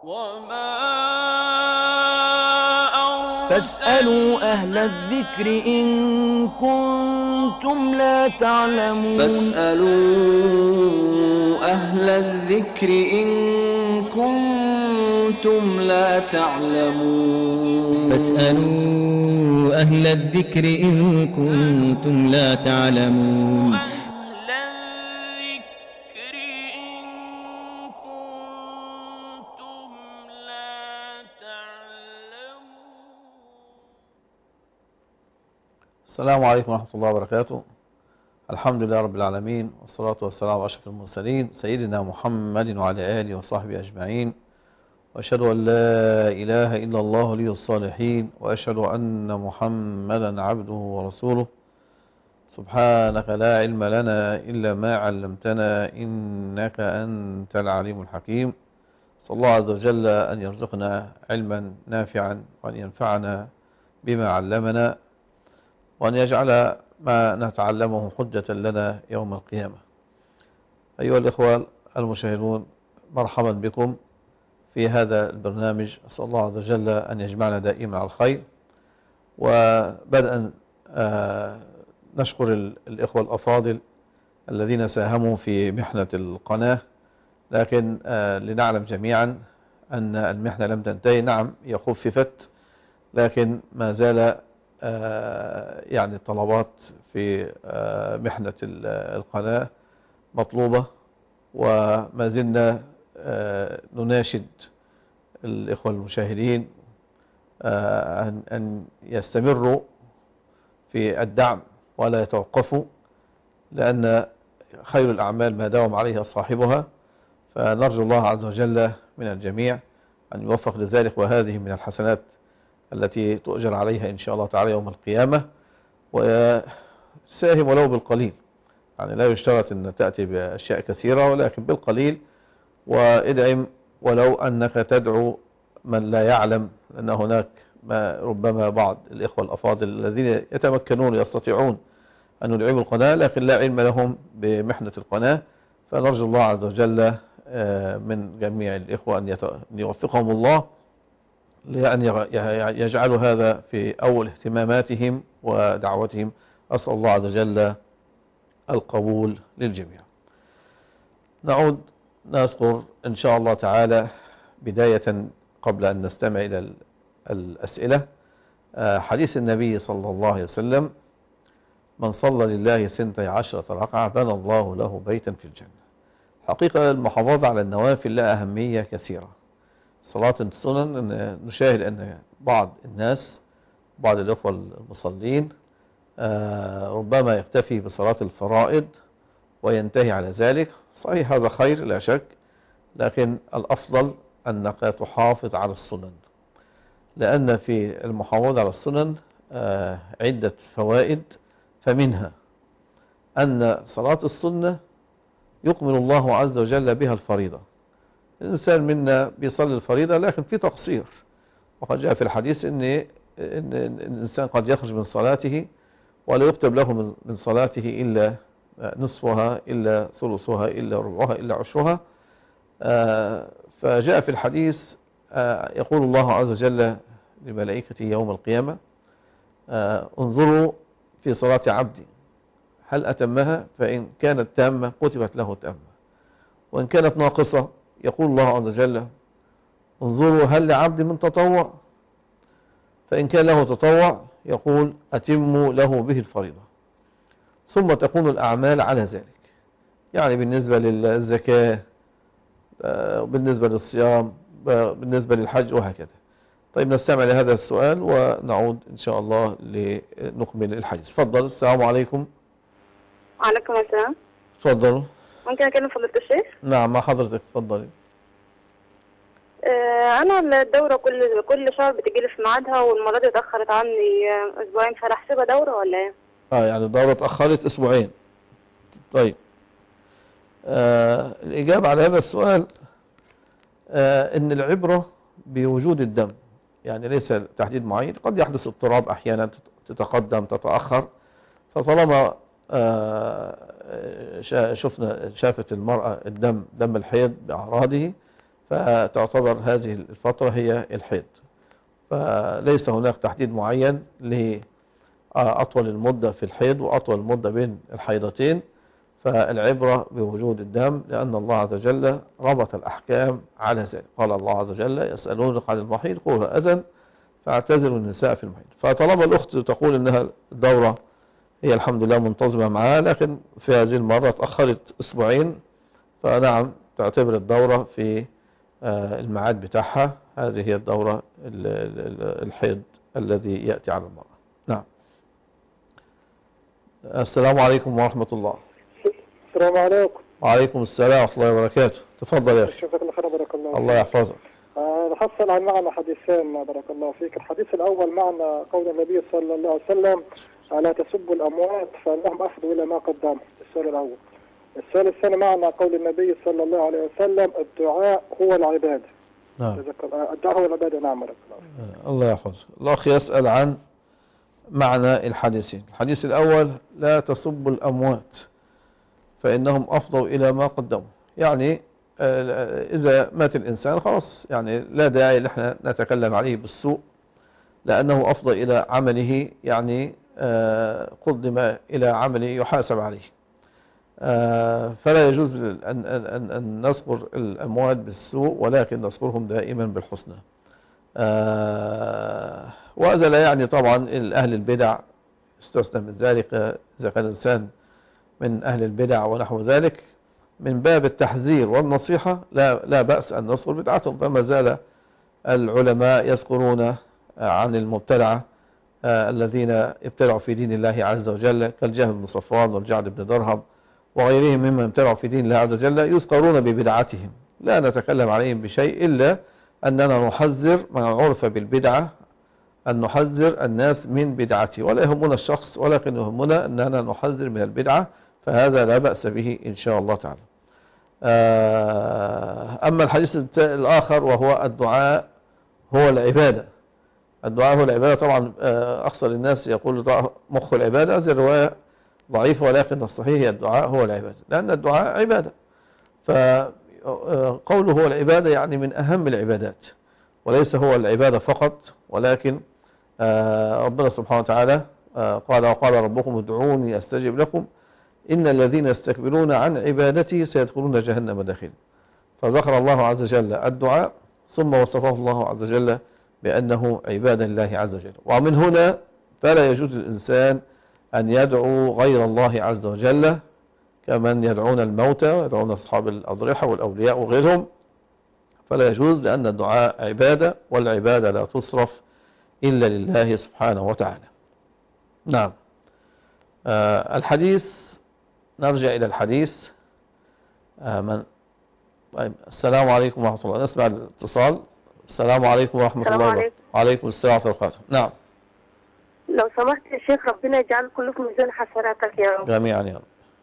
فاسألوا أهل الذكر إن كنتم لا تعلمون فاسألوا أهل الذكر إن كنتم لا تعلمون فاسألوا أهل الذكر إن كنتم لا تعلمون أهل الذكر إن كنتم لا تعلمون السلام عليكم ورحمة الله وبركاته الحمد لله رب العالمين والصلاة والسلام على أشرف المرسلين سيدنا محمد وعلى آله وصحبه أجمعين وأشهد أن لا إله إلا الله ولي الصالحين وأشهد أن محمدا عبده ورسوله سبحانك لا علم لنا إلا ما علمتنا إنك أنت العليم الحكيم صلى الله عز وجل أن يرزقنا علما نافعا وأن ينفعنا بما علمنا وأن يجعل ما نتعلمه حجة لنا يوم القيامة أيها الإخوة المشاهدون مرحبا بكم في هذا البرنامج أسأل الله عز وجل أن يجمعنا دائما على الخير وبدءا آه، نشكر ال- الإخوة الأفاضل الذين ساهموا في محنة القناة لكن آه، لنعلم جميعا أن المحنة لم تنتهي نعم هي خففت لكن ما زال آه، يعني الطلبات في آه، محنة ال- القناة مطلوبة وما زلنا آه، نناشد الإخوة المشاهدين آه، أن أن يستمروا في الدعم ولا يتوقفوا لأن خير الأعمال ما داوم عليها صاحبها فنرجو الله عز وجل من الجميع أن يوفق لذلك وهذه من الحسنات التي تؤجر عليها إن شاء الله تعالى يوم القيامة وساهم ولو بالقليل يعني لا يشترط أن تأتي بأشياء كثيرة ولكن بالقليل وادعم ولو أنك تدعو من لا يعلم أن هناك ما ربما بعض الإخوة الأفاضل الذين يتمكنون يستطيعون أن يدعموا القناة لكن لا علم لهم بمحنة القناة فنرجو الله عز وجل آه، من جميع الإخوة أن يت- أن يوفقهم الله لأن يغ- ي- يجعلوا هذا في أول اهتماماتهم ودعوتهم أسأل الله عز وجل القبول للجميع نعود نذكر إن شاء الله تعالى بداية قبل أن نستمع إلى ال- الأسئلة آه، حديث النبي صلى الله عليه وسلم من صلى لله سنتي عشرة ركعة بنى الله له بيتا في الجنة حقيقة المحافظة على النوافل لها أهمية كثيرة صلاة السنن إن نشاهد أن بعض الناس بعض الأخوة المصلين آه، ربما يكتفي بصلاة الفرائض وينتهي على ذلك صحيح هذا خير لا شك لكن الأفضل أنك تحافظ على السنن لأن في المحافظة على السنن آه، عدة فوائد فمنها أن صلاة السنة يكمل الله عز وجل بها الفريضة الإنسان منا بيصلي الفريضة لكن في تقصير وقد جاء في الحديث إن, إن إن الإنسان قد يخرج من صلاته ولا يكتب له من- من صلاته إلا نصفها إلا ثلثها إلا ربعها إلا عشرها آه، فجاء في الحديث آه، يقول الله عز وجل لملائكته يوم القيامة آه، انظروا في صلاة عبدي هل أتمها فإن كانت تامة كتبت له تامة وإن كانت ناقصة يقول الله عز وجل انظروا هل لعبد من تطوع فإن كان له تطوع يقول أتموا له به الفريضة ثم تكون الأعمال على ذلك يعني بالنسبة للزكاة آه، بالنسبة للصيام ب- بالنسبة للحج وهكذا طيب نستمع لهذا السؤال ونعود إن شاء الله لنكمل الحديث تفضل السلام عليكم وعليكم السلام تفضلوا ممكن اكلم فضيلة الشيخ نعم مع حضرتك تفضلي آه، انا الدورة كل كل شهر بتجيلي في ميعادها والمرة دي اتأخرت عني آه، اسبوعين فهل احسبها دورة ولا ايه؟ اه يعني الدورة اتأخرت اسبوعين طيب آه الإجابة على هذا السؤال آه ان العبرة بوجود الدم يعني ليس تحديد معين قد يحدث اضطراب احيانا تت- تتقدم تتأخر فطالما آه، شا- شفنا شافت المرأة الدم دم الحيض بأعراضه فتعتبر هذه الفترة هي الحيض فليس هناك تحديد معين لأطول المدة في الحيض وأطول المدة بين الحيضتين فالعبرة بوجود الدم لأن الله عز وجل ربط الأحكام على ذلك قال الله عز وجل يسألونك عن المحيض قول أذن فاعتزلوا النساء في المحيض فطالما الأخت تقول أنها الدورة هي الحمد لله منتظمة معها لكن في هذه المرة تأخرت أسبوعين فنعم تعتبر الدورة في آه، الميعاد بتاعها هذه هي الدورة ال- ال- الحيض الذي يأتي على المرأة نعم السلام عليكم ورحمة الله السلام عليكم وعليكم السلام ورحمة الله وبركاته تفضل يا أخي شكرا الله خير بارك الله الله يحفظك آه، نحصل عن معنى حديثين بارك الله فيك الحديث الأول معنى قول النبي صلى الله عليه وسلم لا تسبوا الأموات فإنهم أفضوا إلى ما قدموا السؤال الأول السؤال الثاني معنى قول النبي صلى الله عليه وسلم الدعاء هو العبادة نعم جزاك الله- آه، الدعاء هو العبادة نعم بارك الله فيك. الله يحفظك الأخ يسأل عن معنى الحديثين الحديث الأول لا تسبوا الأموات فإنهم أفضوا إلى ما قدموا يعني آه، إذا مات الإنسان خلاص يعني لا داعي لحنا نتكلم عليه بالسوء لأنه أفضى إلى عمله يعني آه، قدم إلى عمله يحاسب عليه آه، فلا يجوز أن, أن, أن, أن نذكر الأموات بالسوء ولكن نذكرهم دائما بالحسنى آه، وهذا لا يعني طبعا أهل البدع استثنى من ذلك إذا كان الإنسان من أهل البدع ونحو ذلك من باب التحذير والنصيحة لا, لا بأس أن نذكر بدعتهم فما زال العلماء يذكرون عن المبتدعة آه، الذين ابتدعوا في دين الله عز وجل كالجهم بن صفوان والجعد بن درهم وغيرهم ممن ابتدعوا في دين الله عز وجل يذكرون ببدعتهم لا نتكلم عليهم بشيء إلا أننا نحذر من عرف بالبدعة أن نحذر الناس من بدعته ولا يهمنا الشخص ولكن يهمنا أننا نحذر من البدعة فهذا لا بأس به إن شاء الله تعالى آه، أما الحديث الت- الآخر وهو الدعاء هو العبادة الدعاء هو العبادة طبعا آه، أكثر الناس يقول الدعاء مخ العبادة هذه الرواية ضعيفة ولكن الصحيح هي الدعاء هو العبادة لأن الدعاء عبادة فقوله هو العبادة يعني من أهم العبادات وليس هو العبادة فقط ولكن آه، ربنا سبحانه وتعالى آه، قال وقال ربكم ادعوني أستجب لكم إن الذين يستكبرون عن عبادتي سيدخلون جهنم داخل فذكر الله عز وجل الدعاء ثم وصفه الله عز وجل بأنه عبادة لله عز وجل ومن هنا فلا يجوز للإنسان أن يدعو غير الله عز وجل كمن يدعون الموتى ويدعون أصحاب الأضرحة والأولياء وغيرهم فلا يجوز لأن الدعاء عبادة والعبادة لا تصرف إلا لله سبحانه وتعالى نعم آه الحديث نرجع إلى الحديث آه من طيب السلام عليكم ورحمة الله نسمع الاتصال السلام عليكم ورحمة السلام الله عليكم. وبركاته وعليكم السلام ورحمة الله وبركاته نعم لو سمحت يا شيخ ربنا يجعل كل في ميزان حسناتك يا رب جميعا يا رب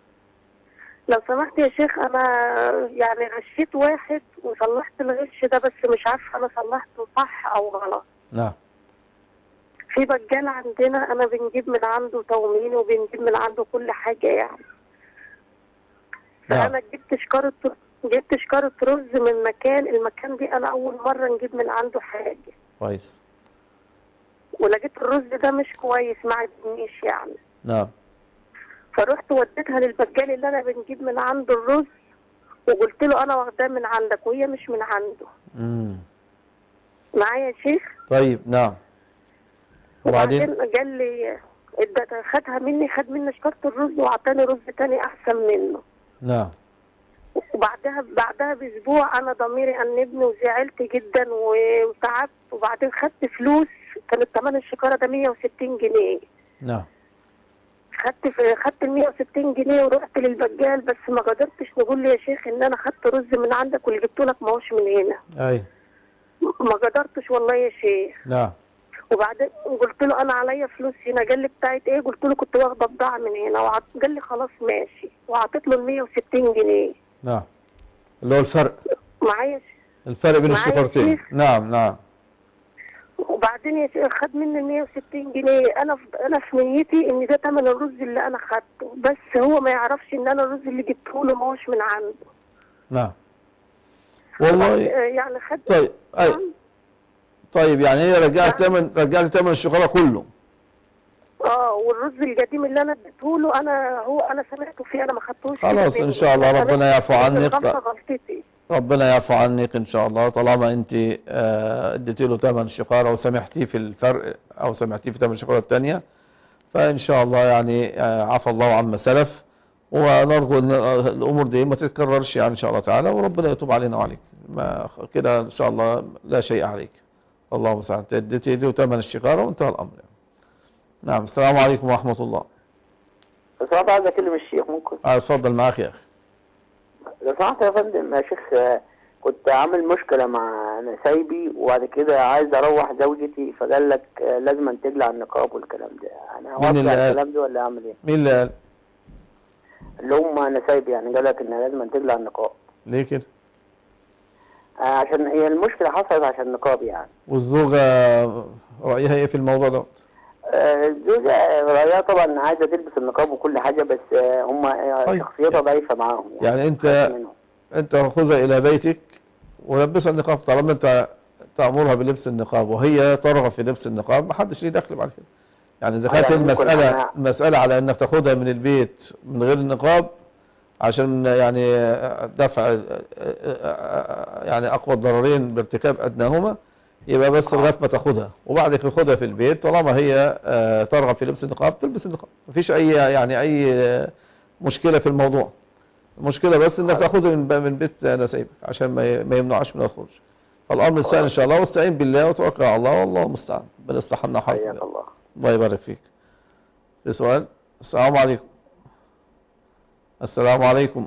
لو سمحت يا شيخ انا يعني غشيت واحد وصلحت الغش ده بس مش عارفه انا صلحته صح او غلط نعم في بجال عندنا انا بنجيب من عنده تومين وبنجيب من عنده كل حاجه يعني نعم. فانا جبت شكاره جبت شكاره رز من مكان المكان دي انا اول مره نجيب من عنده حاجه كويس ولقيت الرز ده مش كويس ما عجبنيش يعني نعم فرحت وديتها للبجال اللي انا بنجيب من عنده الرز وقلت له انا واخداه من عندك وهي مش من عنده مم. معايا يا شيخ طيب نعم وبعدين قال لي ادت خدها مني خد مني شكاره الرز واعطاني رز تاني احسن منه نعم وبعدها بعدها باسبوع انا ضميري انبني وزعلت جدا وتعبت وبعدين خدت فلوس كانت ثمن الشكاره ده 160 جنيه نعم خدت في خدت ال 160 جنيه ورحت للبجال بس ما قدرتش نقول لي يا شيخ ان انا خدت رز من عندك واللي جبته لك ما هوش من هنا أي ما قدرتش والله يا شيخ نعم وبعدين قلت له انا عليا فلوس هنا قال لي بتاعت ايه قلت له كنت واخده بضاعه من هنا وعط... قال لي خلاص ماشي وعطيت له ال 160 جنيه نعم اللي هو الفرق معايا ش- الفرق بين معايا الشفرتين شيخ. نعم نعم وبعدين يا شيخ خد مني ال 160 جنيه انا في... انا في نيتي ان ده ثمن الرز اللي انا خدته بس هو ما يعرفش ان انا الرز اللي جبته له ما هوش من عنده نعم والله يعني خدت طيب أي طيب يعني هي رجعت تمن رجعت تمن الشوكولاته كله اه والرز القديم اللي انا اديته له انا هو انا سمعته فيه انا ما خدتوش خلاص منه. إن شاء الله أنا ربنا سمعت يعفو عنك. الغلطة غلطتي ربنا يعفو عنك ان شاء الله طالما انت آه، اديتي له ثمن الشقاره وسامحتيه في الفرق او سامحتيه في ثمن الشقاره الثانيه فان شاء الله يعني آه، عفى الله عما سلف ونرجو ان آه، الامور دي ما تتكررش يعني ان شاء الله تعالى وربنا يتوب علينا وعليك ما كده ان شاء الله لا شيء عليك اللهم المستعان أنت اديتي له ثمن الشقاره وانتهى الامر يعني. نعم السلام عليكم ورحمه الله لو سمحت عايز اكلم الشيخ ممكن آه، اتفضل معاك يا اخي لو سمحت يا فندم يا شيخ آه، كنت عامل مشكلة مع نسايبي وبعد كده عايز اروح زوجتي فقال لك آه، لازم تقلع النقاب والكلام ده انا مين اللي هوقع قال؟ الكلام ده ولا اعمل ايه؟ مين اللي قال اللي هم نسايبي يعني قال لك ان لازم تقلع النقاب ليه كده آه، عشان هي المشكلة حصلت عشان النقاب يعني والزوجه رايها ايه في الموضوع ده آه، الزوجة رأيها طبعا عايزة تلبس النقاب وكل حاجة بس آه، هم آه، طيب. شخصيتها ضعيفة معاهم يعني انت خايفة منهم. انت خذها الى بيتك ولبسها النقاب طالما انت تأمرها بلبس النقاب وهي ترغب في لبس النقاب ما حدش ليه دخل بعد كده يعني اذا كانت يعني ممكن المسألة أنا- المسألة على انك تاخدها من البيت من غير النقاب عشان يعني دفع يعني اقوى الضررين بارتكاب ادناهما يبقى بس لغايه ما تاخدها وبعد كده خدها في البيت طالما هي آه، ترغب في لبس النقاب تلبس النقاب مفيش اي يعني اي آه، مشكلة في الموضوع المشكلة بس انك تاخذها من من بيت نسيبك عشان ما ي- ما يمنعش من الخروج فالامر السهل ان شاء الله واستعين بالله وتوكل على الله والله المستعان بل استحنا حرب حياك الله الله يبارك فيك في سؤال السلام عليكم السلام عليكم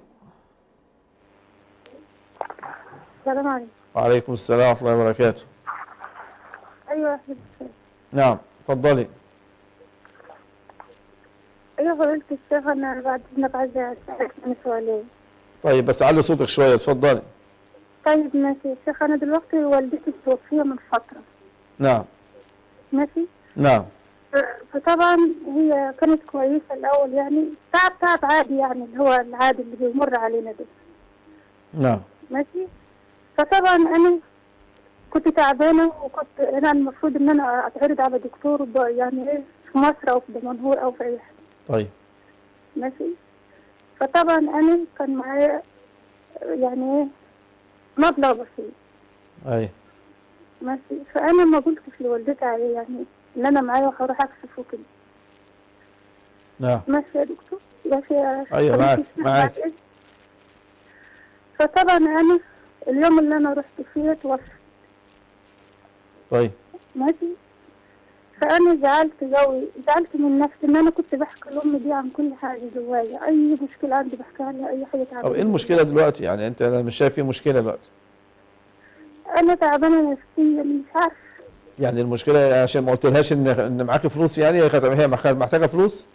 السلام عليكم وعليكم السلام ورحمة الله وبركاته ايوه يا أحمد. نعم اتفضلي ايوه فضيلة الشيخ انا بعد اذنك عايزة اسألك عن سؤالين طيب بس علي صوتك شوية اتفضلي طيب ماشي يا شيخ انا دلوقتي والدتي متوفية من فترة نعم ماشي نعم ف- فطبعا هي كانت كويسة الأول يعني تعب تعب عادي يعني اللي هو العادي اللي بيمر علينا ده نعم ماشي فطبعا أنا كنت تعبانة وكنت أنا المفروض إن أنا أتعرض على دكتور ب- يعني إيه في مصر أو في دمنهور أو في أي حتة طيب ماشي فطبعا أنا كان معايا يعني إيه مبلغ بسيط اي ماشي فأنا ما قلتش لوالدتي عليه يعني إن أنا معايا وهروح أكشف وكده نعم ماشي يا دكتور ماشي يا أيوة، حبيبتي معاك، الشيخ معاك. بعد إذنك. فطبعا أنا اليوم اللي أنا رحت فيه توفى طيب ماشي فأنا زعلت قوي زعلت من نفسي إن أنا كنت بحكي لأمي دي عن كل حاجة جوايا أي مشكلة عندي بحكيها لها أي حاجة تعبانة طب ايه المشكلة دلوقتي يعني انت انا مش شايف في مشكلة دلوقتي أنا تعبانة نفسيا مش عارفة يعني المشكلة عشان ما قلتلهاش ان ان معاك فلوس يعني هي كانت هي محتاجة فلوس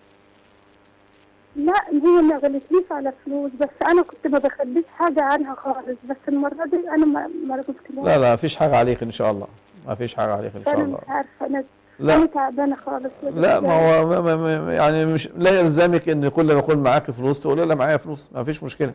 لا هي ما غلطليش على فلوس بس أنا كنت ما بخبيش حاجة عنها خالص بس المرة دي أنا ما ما قلت لا لا مفيش حاجة عليك ان شاء الله ما فيش حاجة عليك ان شاء فأنا الله مش عارفة أنا لا. أنا تعبانة خالص لا ما هو ما ما ما يعني مش لا يلزمك ان كل ما يكون معاك فلوس تقول لا معايا فلوس ما فيش مشكلة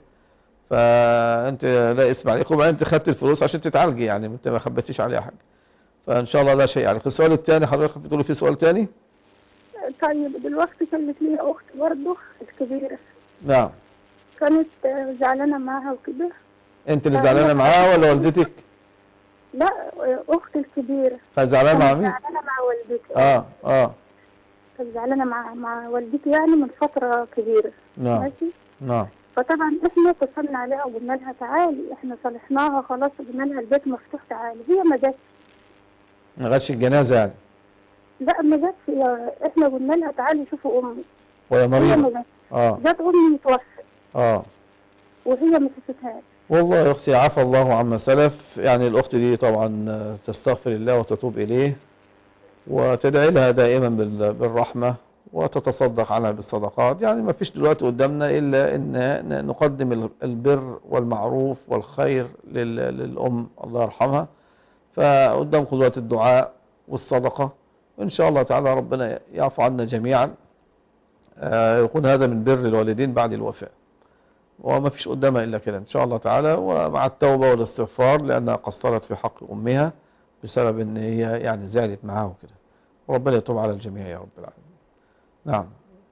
فانت لا اسم عليك وبعدين انت خدت الفلوس عشان تتعالجي يعني انت ما خبيتيش عليها حاجة فان شاء الله لا شيء عليك السؤال الثاني حضرتك بتقولي في سؤال ثاني طيب دلوقتي كانت لي أخت برضه الكبيرة نعم كانت آه، زعلانة معاها وكده انت اللي زعلانة معاها ولا والدتك لا آه، أختي الكبيرة كانت زعلانة مع كانت مين زعلانة مع والدتي اه اه كانت زعلانة مع مع والدتي يعني من فترة كبيرة نعم ماشي نعم فطبعا احنا اتصلنا عليها وقلنا لها تعالي احنا صالحناها خلاص وقلنا لها البيت مفتوح تعالي هي ما جاتش ما غادش الجنازة يعني لا ما جاتش يا- احنا قلنا لها تعالي شوفوا امي ويا هي ما مريم جاتش اه جت امي متوفى اه وهي ما شفتهاش والله يا أختي عفى الله عما سلف يعني الأخت دي طبعا آه، تستغفر الله وتتوب إليه وتدعي لها دائما بال- بالرحمة وتتصدق عنها بالصدقات يعني ما فيش دلوقتي قدامنا إلا أن ن- نقدم ال- البر والمعروف والخير لل- للأم الله يرحمها فقدامكم دلوقتي الدعاء والصدقة إن شاء الله تعالى ربنا يعفو عنا جميعا آه، يكون هذا من بر الوالدين بعد الوفاة وما فيش قدامها إلا كده إن شاء الله تعالى ومع التوبة والاستغفار لأنها قصرت في حق أمها بسبب إن هي يعني زعلت معاه وكده وربنا يتوب على الجميع يا رب العالمين نعم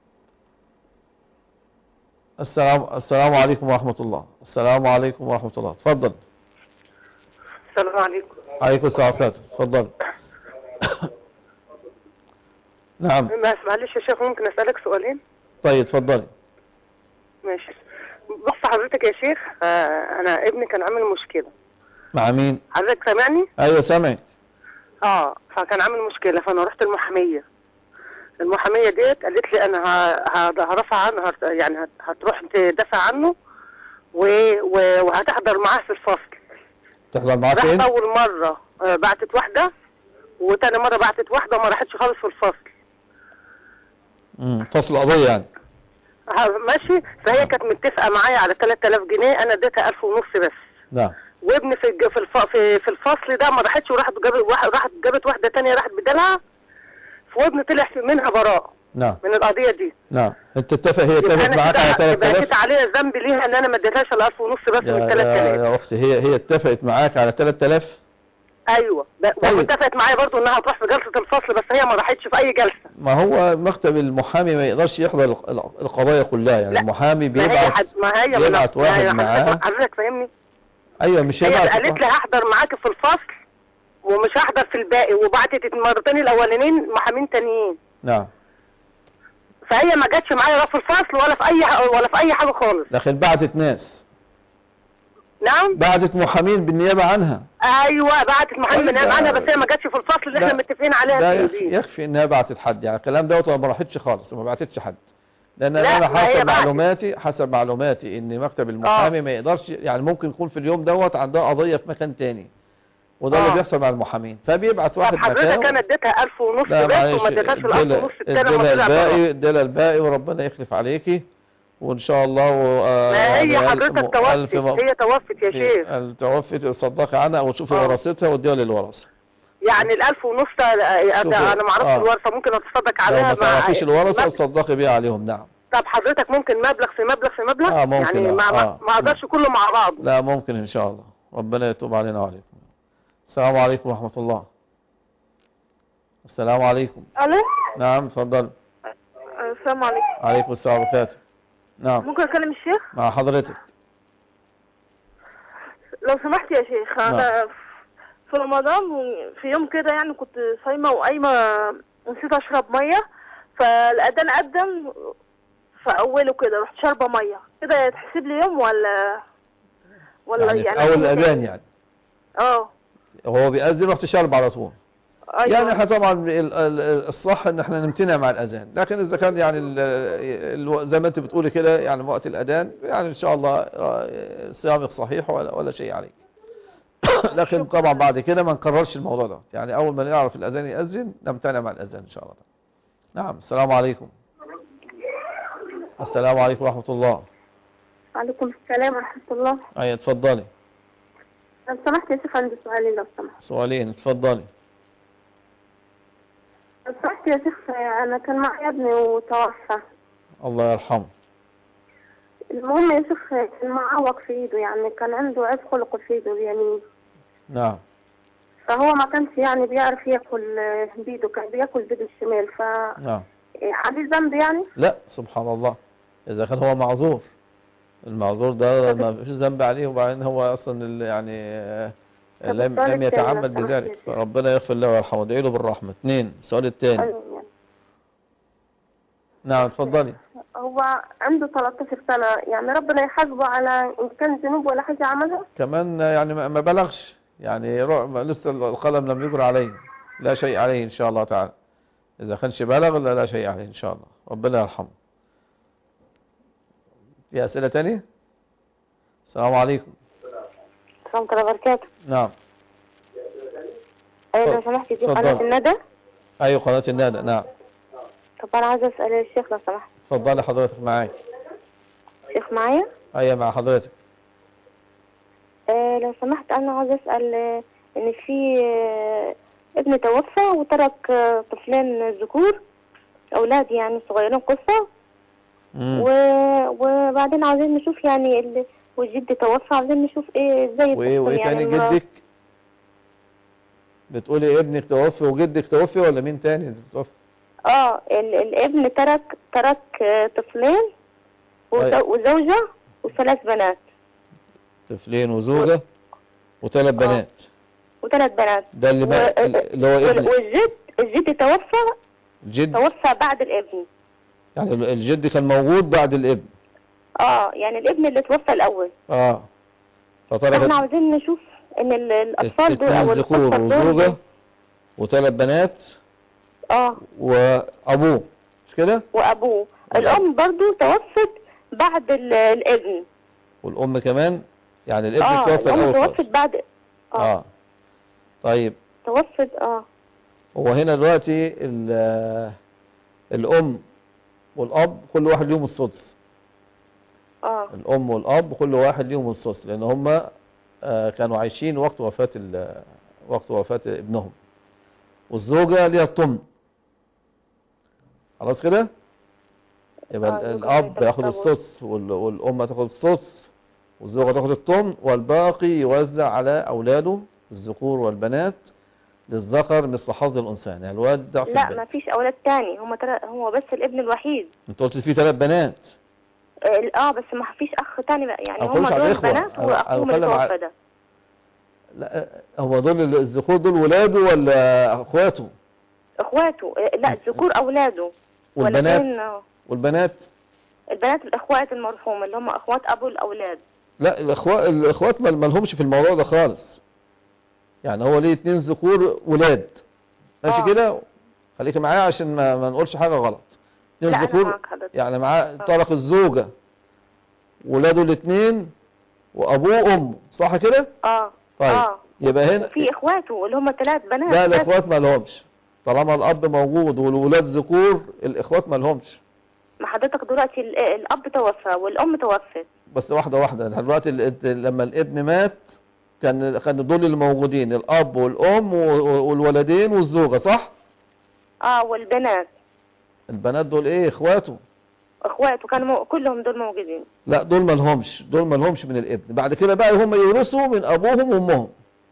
السلام السلام عليكم ورحمة الله السلام عليكم ورحمة الله تفضل السلام عليكم عليكم السلام ورحمة الله تفضل نعم ما- معلش يا شيخ ممكن اسالك سؤالين طيب تفضلي ماشي بص حضرتك يا شيخ آه انا ابني كان عامل مشكله مع مين حضرتك سامعني ايوه سامعك اه فكان عامل مشكله فانا رحت المحاميه المحاميه ديت قالت لي انا ه- ه- هرفع عنه هت- يعني هت- هتروح تدافع عنه و... و... وهتحضر معاه في الفصل تحضر معاه فين راحت اول مره آه، بعتت واحده وتاني مره بعتت واحده وما راحتش خالص في الفصل مم. فصل قضية يعني ها- ماشي فهي كانت متفقه معايا على 3000 جنيه انا اديتها 1000 ونص بس نعم وابني في الج- في الف... في, في الفصل ده ما راحتش وراحت جابت واحد راحت جابت واحده تانية راحت بدلها وابني طلع في منها براء نعم من القضيه دي نعم انت اتفق هي يبقى اتفقت انا معاك على كده يبقى 3000 كده عليها ذنب ليها ان انا ما اديتهاش الا 1000 ونص بس يا, من يا, 3000 يا اختي هي هي اتفقت معاك على 3000 ايوه ب- طيب. واتفقت معايا برضو انها تروح في جلسه الفصل بس هي ما راحتش في اي جلسه ما هو مكتب المحامي ما يقدرش يحضر ال- ال- القضايا كلها يعني لا. المحامي ما هي بيبعت حد ما هي ما بيبعت أنا- ما هي واحد معاه حضرتك حضرتك فاهمني ايوه مش هي هيبعت قالت لي هحضر معاك في الفصل ومش هحضر في الباقي وبعتت المرتين الاولانيين محامين تانيين نعم فهي ما جاتش معايا لا في الفصل ولا في اي ح- ولا في اي حاجه خالص لكن بعتت ناس نعم بعتت محامين بالنيابة عنها ايوه بعتت محامين طيب، من ده- عنها بس هي ما جاتش في الفصل اللي ده- احنا متفقين عليها ده في يكفي, دي يكفي انها بعتت حد يعني الكلام دوت ما راحتش خالص ما بعتتش حد لان لا، انا ما هي حسب بعتت. معلوماتي حسب معلوماتي ان مكتب المحامي ما يقدرش يعني ممكن يكون في اليوم دوت عندها قضية في مكان تاني وده اللي آه. بيحصل مع المحامين فبيبعت واحد طب حضرتك مكانه انا اديتها 1000 ونص لا بس معلش وما اديتهاش ال 1000 اديلها ونص التاني ما اديلها طلع الباقي بره. اديلها الباقي وربنا يخلف عليكي وان شاء الله و... آه، ما هي يعني حضرتك ألف- ألف توفت م- هي توفت يا شيخ ال- توفت تصدقي عنها او تشوفي آه. وراثتها واديها للورثه يعني ال 1000 ونص ده- ده- شوفي، انا ما اعرفش آه. الورثه ممكن اتصدق لو عليها ما تعرفيش الورثه مب- تصدقي بيها عليهم نعم طب حضرتك ممكن مبلغ في مبلغ في مبلغ آه، ممكن، يعني آه، ما آه. ما اقدرش كله مع بعض لا ممكن ان شاء الله ربنا يتوب علينا وعليكم السلام عليكم ورحمه الله السلام عليكم الو نعم اتفضل السلام عليكم عليكم السلام وبركاته نعم ممكن اكلم الشيخ مع حضرتك لو سمحت يا شيخ انا في رمضان في يوم كده يعني كنت صايمه وقايمه نسيت اشرب ميه فالاذان قدم في اوله كده رحت شاربه ميه كده يتحسب لي يوم ولا ولا يعني, يعني في اول الاذان يعني اه هو بيأذن رحت شارب على طول ايوه يعني احنا طبعا ال- ال- الصح ان احنا نمتنع مع الاذان لكن اذا كان يعني ال- ال- زي ما انت بتقولي كده يعني وقت الاذان يعني ان شاء الله آه، صيامك صحيح ولا ولا شيء عليك لكن طبعا بعد كده ما نكررش الموضوع ده يعني اول ما نعرف الاذان يأذن نمتنع مع الاذان ان شاء الله نعم السلام عليكم السلام عليكم ورحمة الله وعليكم السلام ورحمة الله اي اتفضلي لو سمحت يا شيخ عندي سؤالين لو سمحت سؤالين اتفضلي لو سمحت يا شيخ أنا كان معي ابني وتوفى الله يرحمه المهم يا شيخ كان معوق في ايده يعني كان عنده عيب خلق في ايده اليمين نعم فهو ما كانش يعني بيعرف ياكل بيده كان بياكل بيده الشمال ف نعم عليه ذنب يعني لا سبحان الله إذا كان هو معذور المعذور ده ما فيش ذنب عليه وبعدين هو أصلا اللي يعني آه، طب لم السؤال لم التاني لو يتعمد سمحت يا بذلك شيخ. فربنا يغفر له ويرحمه ادعي له بالرحمة اثنين السؤال الثاني أيوة. نعم اتفضلي هو عنده 13 سنة يعني ربنا يحاسبه على إن كان ذنوب ولا حاجة عملها كمان يعني ما ما بلغش يعني رو- ما- لسه القلم لم يجر عليه لا شيء عليه إن شاء الله تعالى إذا كانش بلغ لا لا شيء عليه إن شاء الله ربنا يرحمه في أسئلة تانية السلام عليكم السلام عليكم وبركاته نعم ايوه لو سمحت دي اتفضل. قناة الندى أيوة قناة النادى نعم طب انا عايزه اسال الشيخ لو سمحت اتفضلي حضرتك معاك الشيخ معايا أيوة مع حضرتك آه لو سمحت انا عايزه اسال آه، ان في آه ابن توفى وترك آه طفلين ذكور اولاد يعني صغيرين قصه مم. و... وبعدين عاوزين نشوف يعني ال... والجد توفى عاوزين نشوف ايه ازاي وايه تحصل وايه يعني تاني ما- جدك بتقولي ابنك توفي وجدك توفي ولا مين تاني اللي توفي اه ال... الابن ترك ترك آه، طفلين وز... طيب. وزوجة وثلاث بنات طفلين وزوجة وثلاث بنات وثلاث بنات ده اللي و... بقى اللي هو وال- ابن والجد الجد توفى الجد توفى بعد الابن يعني الجد كان موجود بعد الابن اه يعني الابن اللي توفى الاول اه فترك احنا عاوزين نشوف ان ال- الاطفال دول اثنين او ذكور القصة دول وزوجة وثلاث بنات اه وابوه مش كده وابوه الام برضو توفت بعد ال- الابن والام كمان يعني الابن اه توفى الام الاول توفت خالص. بعد اه طيب توفت اه هو هنا دلوقتي ال- الام والاب كل واحد ليهم السدس اه الام والاب كل واحد ليهم السدس لان هم كانوا عايشين وقت وفاة ال- وقت وفاة ابنهم والزوجة ليها الطم خلاص كده يبقى آه، ال- الزوجة الاب ليها ياخد الطم. السدس وال- والام تاخد السدس والزوجة تاخد الطم والباقي يوزع على اولاده الذكور والبنات للذكر مثل حظ الانثيين يعني الواد ضعف لا البنت ما فيش اولاد تاني هم ترى هو بس الابن الوحيد انت قلت فيه ثلاث بنات اه اه بس ما فيش اخ تاني بقى يعني أنا هم بقولش على دول الإخوة. بنات أنا- واخوهم أنا اللي بتكلم على- توفى ده لا هو دول الذكور دول ولاده ولا اخواته اخواته اه لا الذكور اولاده والبنات ولكن آه، والبنات البنات الاخوات المرحوم اللي هم اخوات ابو الاولاد لا الاخوات الاخوات ما ما لهمش في الموضوع ده خالص يعني هو ليه اتنين ذكور ولاد ماشي آه. كده خليك معايا عشان ما, ما نقولش حاجه غلط اتنين لا انا ذكور معاك حضرتك يعني معاه طرف الزوجه ولاده الاثنين وابوه وامه صح كده اه طيب اه يبقى هنا في اخواته اللي هم ثلاث بنات لا بس. الاخوات ما لهمش طالما الاب موجود والولاد ذكور الاخوات ما لهمش ما حضرتك دلوقتي ال- الاب توفى والام توفت بس واحدة واحدة دلوقتي ال- ال- لما الابن مات كان كان دول اللي موجودين الأب والأم و- والولدين والزوجة صح؟ اه والبنات البنات دول إيه إخواته؟ اخواته كانوا مو... كلهم دول موجودين لا دول ما لهمش دول ما لهمش من الابن بعد كده بقى هم يورثوا من أبوهم وأمهم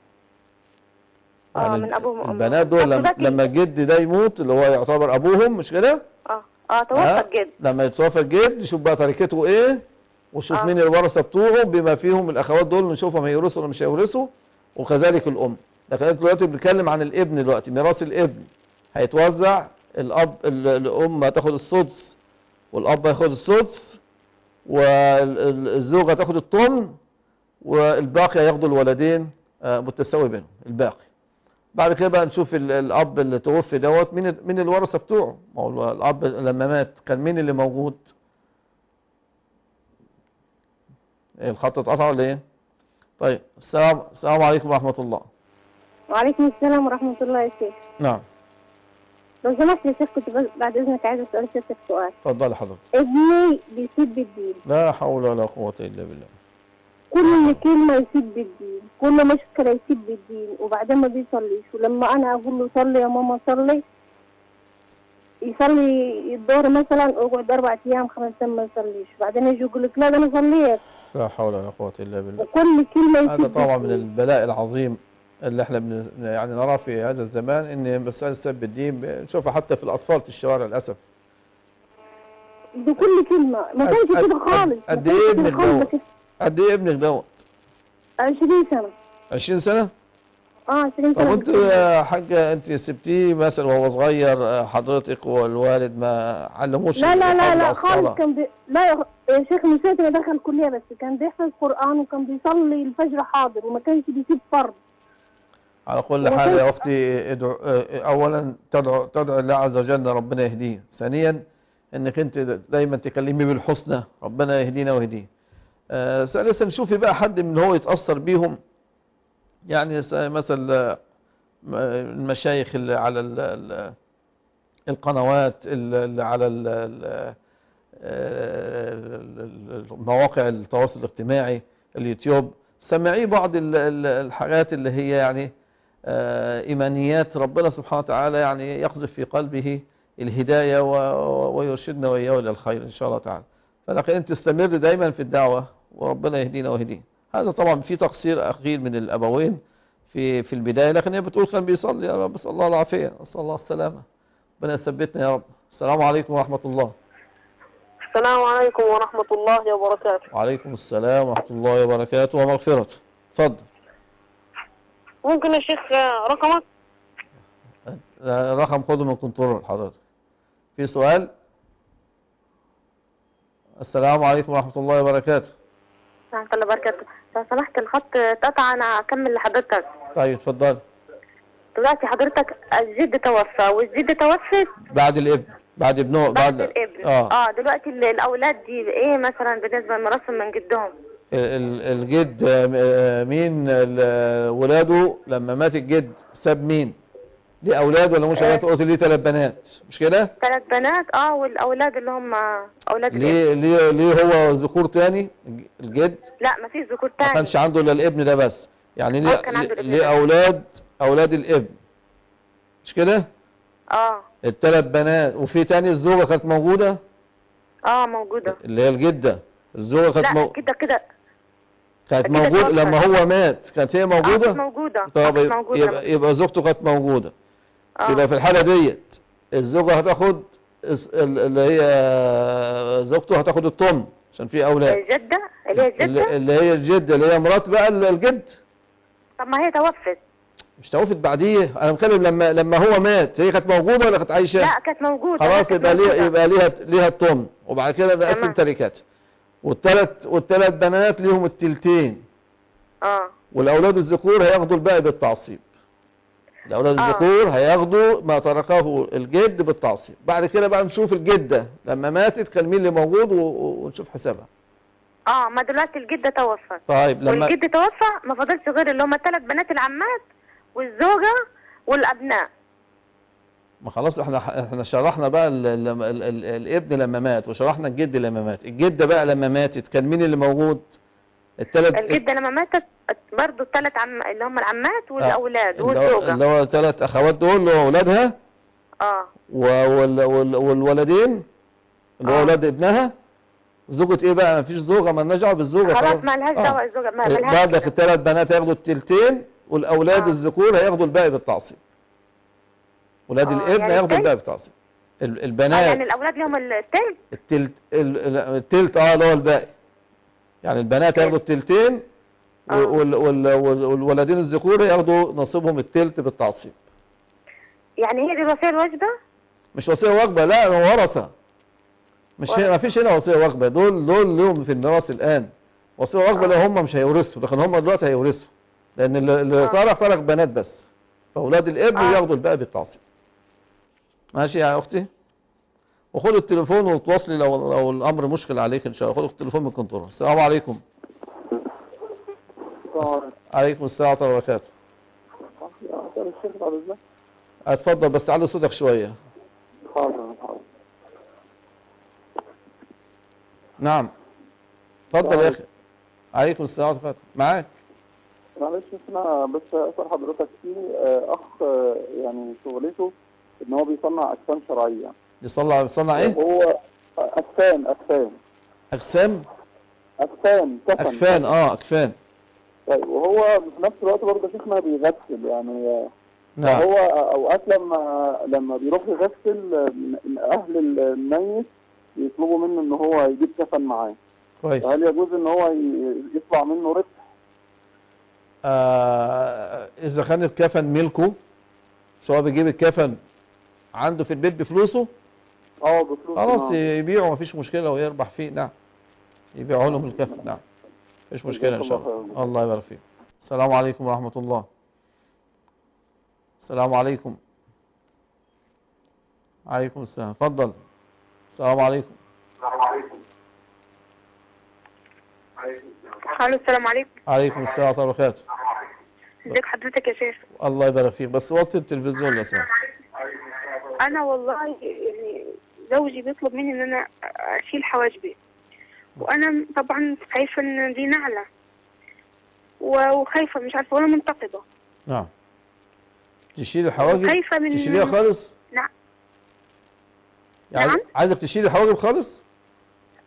اه من ابوهم وامهم البنات دول طب لما, دلوقتي- لما الجد ده يموت اللي هو يعتبر أبوهم مش كده؟ اه اه توفى ها؟ الجد لما يتوفى الجد نشوف بقى تركته إيه وشوف آه. مين الورثة بتوعه بما فيهم الأخوات دول نشوفهم هيورثوا ولا مش هيورثوا وكذلك الأم لكن انت دلوقتي بنتكلم عن الابن دلوقتي ميراث الابن هيتوزع الأب ال- الأم هتاخد السدس والأب هياخد السدس والزوجة هتاخد الطن والباقي هياخدوا الولدين آه، متساوي بينهم الباقي بعد كده بقى نشوف ال- الأب اللي توفي دوت مين مين الورثة بتوعه ما هو الأب لما مات كان مين اللي موجود إيه الخط اتقطع ولا ايه طيب السلام السلام عليكم ورحمة الله وعليكم السلام ورحمة الله يا شيخ نعم لو سمحت يا شيخ كنت بس- بعد إذنك عايزة أسأل سيادتك سؤال اتفضلي حضرتك ابني بيسيب الدين لا حول ولا قوة إلا بالله كل كلمة يسيب بالدين كل مشكلة يسيب بالدين وبعدين ما بيصليش ولما أنا أقول له صلي يا ماما صلي يصلي الظهر مثلا اقعد أربع أيام خمس أيام ما يصليش بعدين يجي يقول لك لا ده أنا صليت لا حول ولا قوة إلا بالله وكل كلمة يسيب هذا طبعا من بالدين. البلاء العظيم اللي احنا بن يعني نراه في هذا الزمان ان مسألة سب الدين بنشوفها حتى في الأطفال في الشوارع للأسف بكل كلمة ما قد- كانش قد- كده خالص ما قد كانش ايه كده ابنك خالص دوت قد ايه ابنك دوت 20 سنة 20 سنة اه 20 طب سنة انت يا حاجة انت سبتيه مثلا وهو صغير آه، حضرتك والوالد ما علموش لا لا لا الحفظ لا على خالص الصلاة؟ كان بي... لا يا يا شيخ مش فاكر دخل كلية بس كان بيحفظ قرآن وكان بيصلي الفجر حاضر وما كانش بيسيب فرض على كل هو حال كان- يا اختي ادعو اه، اولا تدعو تدعو الله عز وجل ان ربنا يهديه ثانيا انك انت دايما تكلمي بالحسنى ربنا يهدينا ويهديه آه، ثالثا شوفي بقى حد من هو يتاثر بيهم يعني س- مثل آه، م- المشايخ اللي على ال- ال- القنوات اللي على ال- ال- ال- مواقع التواصل الاجتماعي اليوتيوب سمعيه بعض ال- ال- الحاجات اللي هي يعني آه، إيمانيات ربنا سبحانه وتعالى يعني يقذف في قلبه الهداية و- ويرشدنا وإياه إلى الخير إن شاء الله تعالى فلكن انت تستمر دايما في الدعوة وربنا يهدينا ويهديه هذا طبعا في تقصير أخير من الأبوين في في البداية لكن هي بتقول كان بيصلي يا رب صلى الله العافية نسأل الله السلامة ربنا يثبتنا يا رب السلام عليكم ورحمة الله السلام عليكم ورحمة الله وبركاته وعليكم السلام ورحمة الله وبركاته ومغفرته اتفضل ممكن يا شيخ رقمك الرقم خده من كنترول حضرتك في سؤال السلام عليكم ورحمة الله وبركاته ورحمة الله وبركاته لو سمحت الخط اتقطع انا اكمل لحضرتك طيب اتفضل دلوقتي حضرتك الجد توفى والجد توفت بعد الابن بعد ابنه بعد بعد الابن اه اه دلوقتي ال- الاولاد دي ايه مثلا بالنسبه لميراثهم من جدهم ال- الجد آه، آه، مين ال- ولاده لما مات الجد ساب مين ليه اولاد ولا مش اولاد قلت ليه ثلاث بنات مش كده ثلاث بنات اه والاولاد اللي هم اولاد الابن ليه ليه ليه هو ذكور تاني الجد لا ما فيش ذكور ما تاني كانش عنده الا الابن ده بس يعني ليه آه، كان عنده الابن ليه ده. اولاد اولاد الابن مش كده اه الثلاث بنات وفي تاني الزوجه كانت موجوده اه موجوده اللي هي الجده الزوجه كانت لا مو... كده كده كانت كده موجوده توفت. لما هو مات كانت هي اه موجوده كانت موجوده طب آه، كانت موجوده يبقى, يبقى زوجته كانت موجوده آه. يبقى في الحاله ديت الزوجه هتاخد اس- ال- اللي هي زوجته هتاخد الطن عشان في اولاد الجده اللي هي اللي, الجده اللي هي الجده اللي هي مرات بقى ال- الجد طب ما هي توفت مش توفت بعديه انا بتكلم لما لما هو مات هي كانت موجوده ولا كانت عايشه لا كانت موجوده خلاص كانت يبقى ليها موجودة. يبقى ليها ليها الطن وبعد كده نقسم تمام. تركات والثلاث والثلاث بنات ليهم التلتين اه والاولاد الذكور هياخدوا الباقي بالتعصيب الاولاد آه. الذكور هياخدوا ما تركه الجد بالتعصيب بعد كده بقى نشوف الجده لما ماتت كان مين اللي موجود و- و- ونشوف حسابها اه ما دلوقتي الجده توفت طيب لما والجد توفى ما فضلش غير اللي هم الثلاث بنات العمات والزوجه والابناء ما خلاص احنا احنا شرحنا بقى ال ال ال ال الابن لما مات وشرحنا الجد لما مات الجده بقى لما ماتت كان مين اللي موجود الثلاث الجده لما ماتت برضه الثلاث عم اللي هم العمات والاولاد اللي هو- والزوجه اللي هو ثلاث اخوات دول اللي هو اولادها اه و- وال وال والولدين اللي هو آه. اولاد ابنها زوجة ايه بقى مفيش زوجة ما دعوه بالزوجة خلاص ما لهاش آه. دعوه الزوجه ما ملهاش بعدك كده. الثلاث بنات هياخدوا التلتين والاولاد آه. الذكور هياخدوا الباقي بالتعصيب ولاد آه، الابن يعني هياخدوا التلت؟ الباقي بالتعصيب ال- آه البنات يعني الاولاد لهم الثلث التلت ال- ال- التلت اه اللي هو الباقي يعني البنات هياخدوا التلتين و- آه. وال وال وال والولدين الذكور ياخدوا نصيبهم التلت بالتعصيب يعني هي دي الوصيه الواجبه مش وصية وجبة لا هو ورثة مش هنا ورثة. ما فيش هنا وصية وجبة دول دول لهم في الميراث الآن وصية وجبة آه. لو هم مش هيورثوا لكن هم دلوقتي هيورثوا لأن اللي اللي آه. ترك ترك بنات بس فأولاد الابن آه. ياخدوا الباقي بالتعصيب ماشي يا أختي وخد التليفون وتواصلي لو لو الأمر مشكل عليك إن شاء الله خد التليفون من كنترول السلام عليكم عليكم السلام ورحمة الله وبركاته الشيخ بعد اذنك اتفضل بس علي صوتك شوية حاضر حاضر نعم اتفضل يا أخي عليكم السلام ورحمة الله وبركاته معاك معلش انا بس اسال حضرتك في آه، اخ آه، يعني شغلته ان هو بيصنع اجسام شرعيه يصنع يصنع ايه هو اجسام اجسام اجسام اجسام كفن اكفان اه اكفان طيب وهو في نفس الوقت برضه شيخنا بيغسل يعني آه، نعم هو اوقات لما لما بيروح يغسل آه، م- اهل الميت يطلبوا منه ان هو يجيب كفن معاه كويس هل يجوز ان هو ي- يطلع منه ربح آه اذا كان الكفن ملكه سواء بيجيب الكفن عنده في البيت بفلوسه اه بفلوس خلاص نعم. يبيعه مفيش مشكلة ويربح فيه نعم يبيعوا لهم الكفن نعم مفيش مشكلة ان شاء الله الله يبارك فيك السلام عليكم ورحمة الله السلام عليكم عليكم السلام اتفضل السلام عليكم الو السلام عليكم عليكم السلام ورحمة الله وبركاته ازيك حضرتك يا شيخ الله يبارك فيك بس وطي التلفزيون لو سمحت انا والله يعني زوجي بيطلب مني ان انا اشيل حواجبي وانا طبعا خايفه ان دي نعله و- وخايفه مش عارفه وانا منتقبه نعم تشيل الحواجب خايفة من- تشيليها خالص نعم يعني نعم. عايزك تشيل الحواجب خالص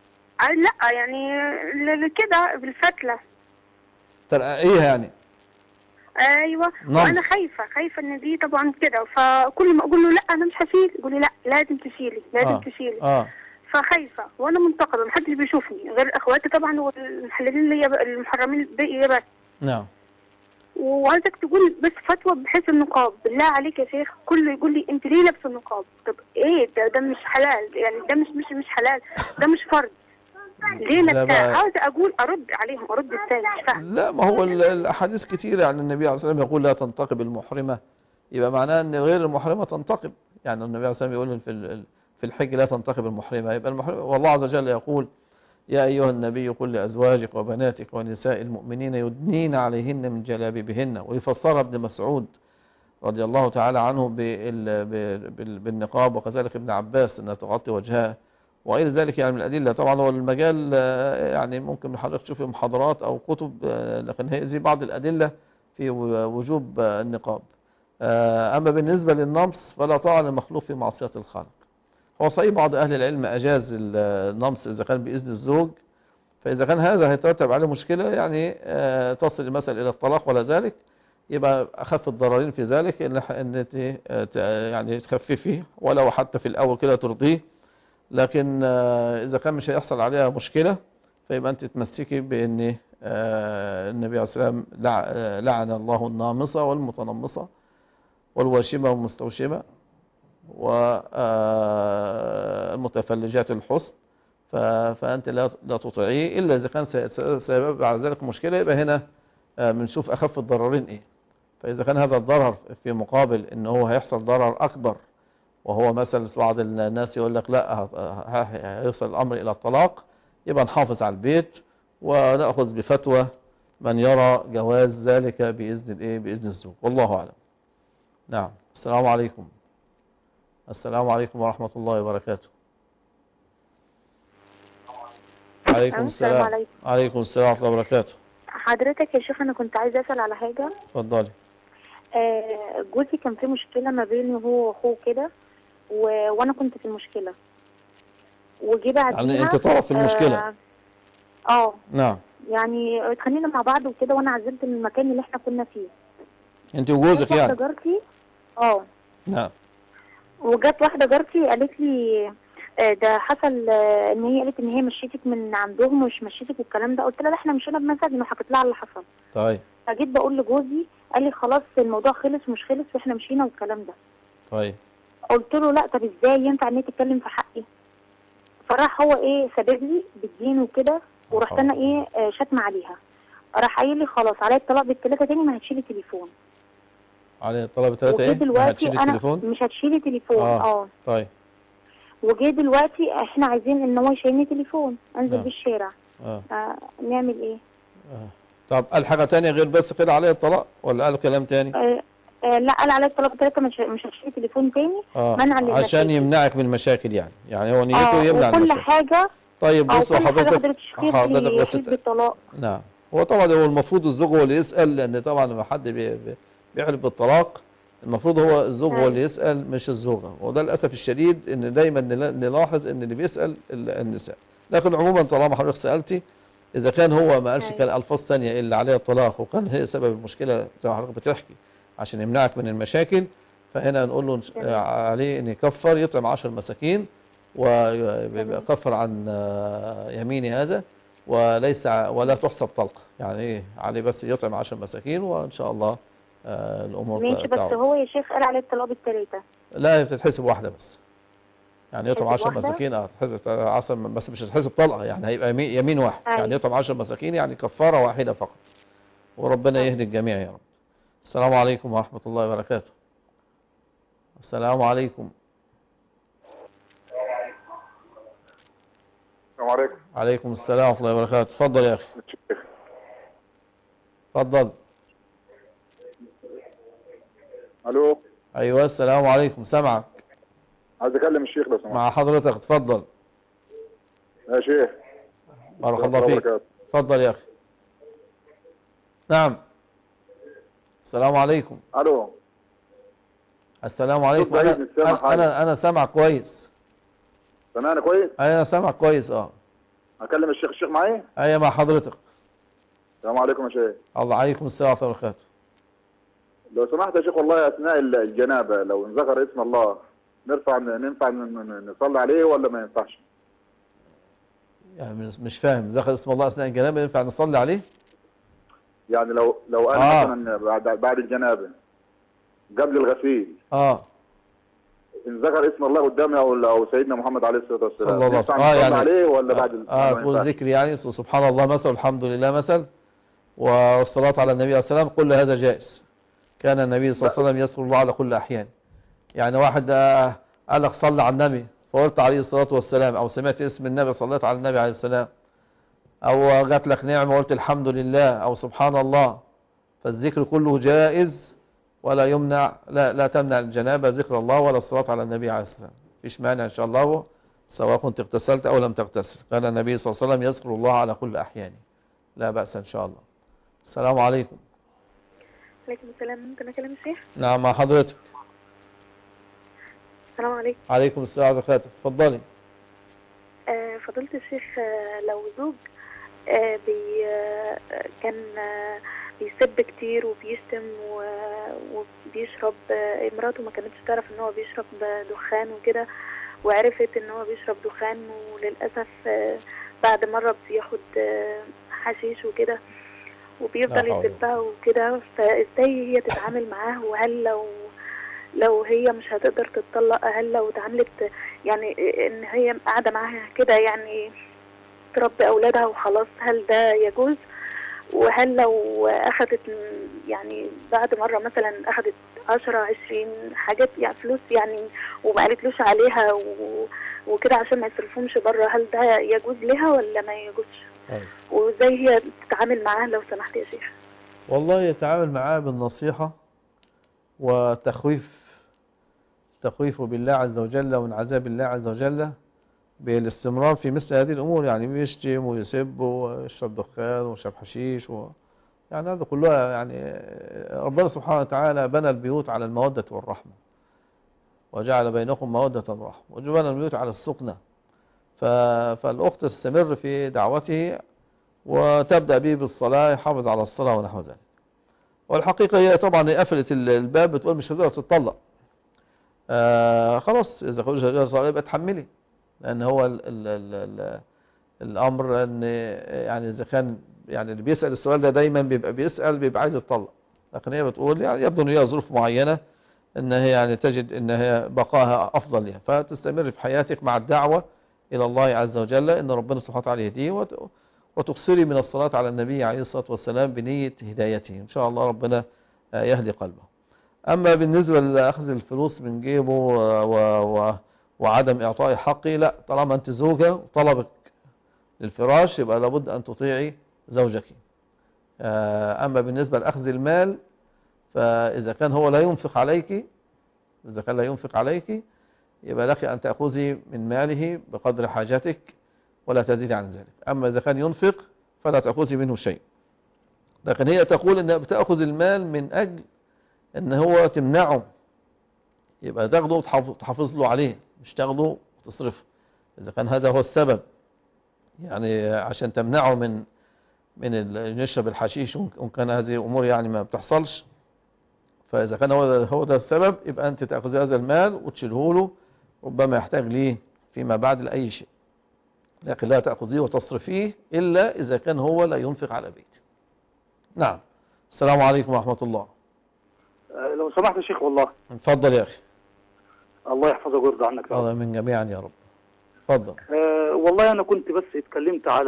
آه، لا يعني ل- ل- كده بالفتلة ترقعيها يعني ايوه نمص. وانا خايفه خايفه ان دي طبعا كده فكل ما اقول له لا انا مش هشيل يقول لي لا لازم تشيلي لازم آه. تشيلي اه فخايفه وانا منتقده محدش بيشوفني غير اخواتي طبعا والمحللين ليا بقى- المحرمين ليا بس نعم وعايزك تقول بس فتوى بحيث النقاب بالله عليك يا شيخ كله يقول لي انت ليه لابسه النقاب طب ايه ده ده مش حلال يعني ده مش مش مش حلال ده مش فرض ليه لا لابسه بقى- عاوزه اقول ارد عليهم ارد ازاي مش فاهم لا ما هو ال- الاحاديث كتيرة عن النبي عليه الصلاة والسلام يقول لا تنتقب المحرمة يبقى معناه ان غير المحرمة تنتقب يعني النبي عليه الصلاة والسلام يقول في ال- في الحج لا تنتقب المحرمة يبقى المحرمة والله عز وجل يقول يا أيها النبي قل لأزواجك وبناتك ونساء المؤمنين يدنين عليهن من جلابيبهن ويفسرها ابن مسعود رضي الله تعالى عنه بال- بال- بال- بالنقاب وكذلك ابن عباس أنها تغطي وجهها وغير ذلك يعني من الأدلة طبعا هو المجال آه، يعني ممكن حضرتك تشوفي محاضرات أو كتب آه، لكن هي دي بعض الأدلة في و- وجوب آه، النقاب آه، أما بالنسبة للنمص فلا طاعة للمخلوق في معصية الخالق هو صحيح بعض أهل العلم أجاز النمص إذا كان بإذن الزوج فإذا كان هذا هيترتب عليه مشكلة يعني آه، تصل المسألة إلى الطلاق ولا ذلك يبقى أخف الضررين في ذلك إن إن أنت آه، ت- يعني تخففي ولو حتى في الأول كده ترضيه لكن آه، إذا كان مش هيحصل عليها مشكلة فيبقى أنت تمسكي بأن آه، النبي عليه الصلاة والسلام لع- آه، لعن الله النامصة والمتنمصة والواشمة والمستوشمة والمتفلجات الحسن ف- فأنت لا لا تطيعيه إلا إذا كان سي- سي- سيبقى بعد ذلك مشكلة يبقى هنا آه، بنشوف أخف الضررين إيه فإذا كان هذا الضرر في مقابل إن هو هيحصل ضرر أكبر وهو مثلا بعض الناس يقول لك لا ه- ه- هيوصل الأمر إلى الطلاق يبقى نحافظ على البيت ونأخذ بفتوى من يرى جواز ذلك بإذن الإيه بإذن الزوج والله أعلم نعم السلام عليكم السلام عليكم ورحمة الله وبركاته عليكم السلام السلام عليكم. عليكم السلام ورحمة الله وبركاته حضرتك يا شيخ انا كنت عايزه اسال على حاجه اتفضلي آه، جوزي كان في مشكله ما بينه هو واخوه كده و... وانا كنت في المشكله وجي بعديها يعني أنت طرف في المشكلة. اه آه، نعم يعني اتخانقنا مع بعض وكده وانا عزلت من المكان اللي احنا كنا فيه أنت وجوزك جت واحده يعني جارتي اه نعم وجت واحده جارتي قالت لي آه، ده حصل آه، ان هي قالت ان هي مشيتك من عندهم ومش مشيتك والكلام ده قلت لها لا احنا مشينا بمزاجنا وحكيت لها على اللي حصل طيب فجيت بقول لجوزي قال لي خلاص الموضوع خلص ومش خلص واحنا مشينا والكلام ده طيب قلت له لا طب ازاي ينفع ان هي تتكلم في حقي فراح هو ايه سابق لي بالدين وكده ورحت انا ايه آه، شتم عليها راح قايل لي خلاص عليا الطلاق بالثلاثه تاني ما هتشيلي تليفون على طلب ثلاثة وجه إيه دلوقتي هتشيل انا التليفون مش هتشيلي تليفون آه. اه طيب وجه دلوقتي احنا عايزين ان هو يشيلني تليفون انزل نعم. بيه الشارع آه. آه نعمل ايه آه. طب قال حاجة تانية غير بس كده عليه الطلاق ولا قال كلام تاني آه آه لا قال عليا الطلاق ثلاثه مش مش هتشيلي تليفون تاني اه منعا عشان للمشاكل يمنعك من المشاكل يعني يعني هو نيته اه يمنع وكل المشاكل حاجه طيب اه بص كل حاجه حضرتك حضرتك الشيخ حضرتك بس يحلف بالطلاق نعم هو طبعا هو المفروض الزوج هو اللي يسأل لأن طبعا لما حد بي- بي- بيحلف بالطلاق المفروض هو الزوج هو أيوة. اللي يسأل مش الزوجة وده للأسف الشديد إن دايما نلا- نلاحظ إن اللي بيسأل ال- النساء لكن عموما طالما حضرتك سألتي إذا كان هو ما قالش أيوة. كان ألفاظ ثانية إلا عليها الطلاق وكان هي سبب المشكلة زي ما حضرتك بتحكي عشان يمنعك من المشاكل فهنا نقول له تمام. عليه إن يكفر يطعم عشر مساكين ويكفر عن آه، يمينه هذا وليس ع- ولا تحسب طلقة يعني ايه عليه بس يطعم عشر مساكين وان شاء الله آه، الامور ماشي بس تعود. هو يا شيخ قال عليه الطلاق بالثلاثه لا هي بتتحسب واحدة بس يعني يطعم تتحسب عشر واحدة؟ مساكين اه تتحسب عشر بس مش هتتحسب طلقة يعني هيبقى يمين, يمين واحد أيوة. يعني يطعم عشر مساكين يعني كفارة واحدة فقط وربنا يهدي الجميع يا رب السلام عليكم ورحمة الله وبركاته السلام عليكم السلام عليكم عليكم السلام ورحمة الله وبركاته اتفضل يا أخي اتفضل الو أيوة السلام عليكم سامعك عايز اكلم الشيخ لو سمحت مع حضرتك اتفضل يا شيخ بارك الله فيك وبركاته. اتفضل يا أخي نعم السلام عليكم الو السلام عليكم بعيد أنا من السمع أنا حاجة. أنا, أنا سامع كويس سامعني كويس أنا سامع كويس أه اكلم الشيخ الشيخ معايا ايوه مع حضرتك السلام عليكم يا شيخ الله عليكم السلام ورحمه الله وبركاته لو سمحت يا شيخ والله اثناء ال- الجنابه لو انذكر اسم الله نرفع ننفع ن- ن- نصلي عليه ولا ما ينفعش يعني مش- مش فاهم ذكر اسم الله اثناء الجنابه ينفع نصلي عليه يعني لو لو انا آه. مثلا بعد بعد الجنابه قبل الغسيل اه ان ذكر اسم الله قدامي او او سيدنا محمد عليه الصلاه والسلام صلى الله ينفع عليه وسلم. آه، نصلي يعني- عليه ولا بعد ال- اه ما تقول ينفعش؟ ذكر يعني سبحان الله مثل والحمد لله مثل والصلاة على النبي عليه السلام كل هذا جائز كان النبي صلى الله عليه وسلم يذكر الله على كل أحيان يعني واحد آه، قال لك صلى على النبي فقلت عليه الصلاة والسلام أو سمعت اسم النبي صليت على النبي عليه السلام أو جات لك نعمة وقلت الحمد لله أو سبحان الله فالذكر كله جائز ولا يمنع لا, لا تمنع الجنابة ذكر الله ولا الصلاة على النبي عليه السلام فيش مانع إن شاء الله سواء كنت اغتسلت أو لم تغتسل كان النبي صلى الله عليه وسلم يذكر الله على كل أحيانه لا بأس إن شاء الله السلام عليكم عليكم السلام ممكن اكلم الشيخ نعم مع حضرتك السلام عليكم عليكم السلام ورحمة الله وبركاته اتفضلي آه، فضيلة الشيخ آه، لو زوج آه، بي آه، كان آه، بيسب كتير وبيشتم و- وبيشرب آه، مراته ما كانتش تعرف ان هو بيشرب دخان وكده وعرفت ان هو بيشرب دخان وللأسف آه، بعد مرة بياخد آه، حشيش وكده وبيفضل لا حول. يسبها وكده فازاي هي تتعامل معاه وهل لو لو هي مش هتقدر تتطلق هل لو اتعاملت يعني ان هي قاعده معاها كده يعني تربي اولادها وخلاص هل ده يجوز وهل لو اخذت يعني بعد مره مثلا اخذت عشرة عشرين حاجات يعني فلوس يعني وما قالتلوش عليها و- وكده عشان ما يصرفهمش بره هل ده يجوز لها ولا ما يجوزش طيب. وازاي هي تتعامل معاه لو سمحت يا شيخ والله يتعامل معاه بالنصيحة وتخويف تخويفه بالله عز وجل ومن عذاب الله عز وجل بالاستمرار في مثل هذه الأمور يعني بيشتم ويسب ويشرب دخان ويشرب حشيش و... يعني هذا كلها يعني ربنا سبحانه وتعالى بنى البيوت على المودة والرحمة وجعل بينكم مودة ورحمة وجبنا البيوت على السكنة ف... فالأخت تستمر في دعوته وتبدأ به بالصلاة يحافظ على الصلاة ونحو ذلك والحقيقة هي طبعا هي قفلت ال- الباب بتقول مش هتقدر تتطلق آه خلاص إذا كنت مش هتقدر تتطلق يبقى تحملي لأن هو ال ال ال ال الأمر أن يعني إذا كان يعني اللي بيسأل السؤال ده دايما بيبقى بيسأل بيبقى عايز يتطلق لكن هي بتقول يعني يبدو أن هي ظروف معينة أن هي يعني تجد أن هي بقاها أفضل لها فتستمر في حياتك مع الدعوة إلى الله عز وجل أن ربنا سبحانه وتعالى يهديه وت- وتكثري من الصلاة على النبي عليه الصلاة والسلام بنية هدايته إن شاء الله ربنا آه، يهدي قلبه أما بالنسبة لأخذ الفلوس من جيبه و و و وعدم إعطاء حقه لا طالما أنت زوجة وطلبك للفراش يبقى لابد أن تطيعي زوجك آه، أما بالنسبة لأخذ المال فإذا كان هو لا ينفق عليك إذا كان لا ينفق عليك يبقى لك أن تأخذي من ماله بقدر حاجتك ولا تزيدي عن ذلك أما إذا كان ينفق فلا تأخذي منه شيء لكن هي تقول أنها بتأخذ المال من أجل أن هو تمنعه يبقى تاخده وتحافظ تحافظ له عليه مش تاخده وتصرفه إذا كان هذا هو السبب يعني عشان تمنعه من من ال- إن يشرب الحشيش وإن كان هذه الأمور يعني ما بتحصلش فإذا كان هو ده, هو ده السبب يبقى أنت تأخذ هذا المال وتشيله له ربما يحتاج ليه فيما بعد لأي شيء لكن لا تأخذيه وتصرفيه إلا إذا كان هو لا ينفق على بيت نعم السلام عليكم ورحمة الله آه، لو سمحت يا شيخ والله اتفضل يا أخي الله يحفظك ويرضى عنك يا رب. الله من جميعا يا رب اتفضل آه والله انا كنت بس اتكلمت على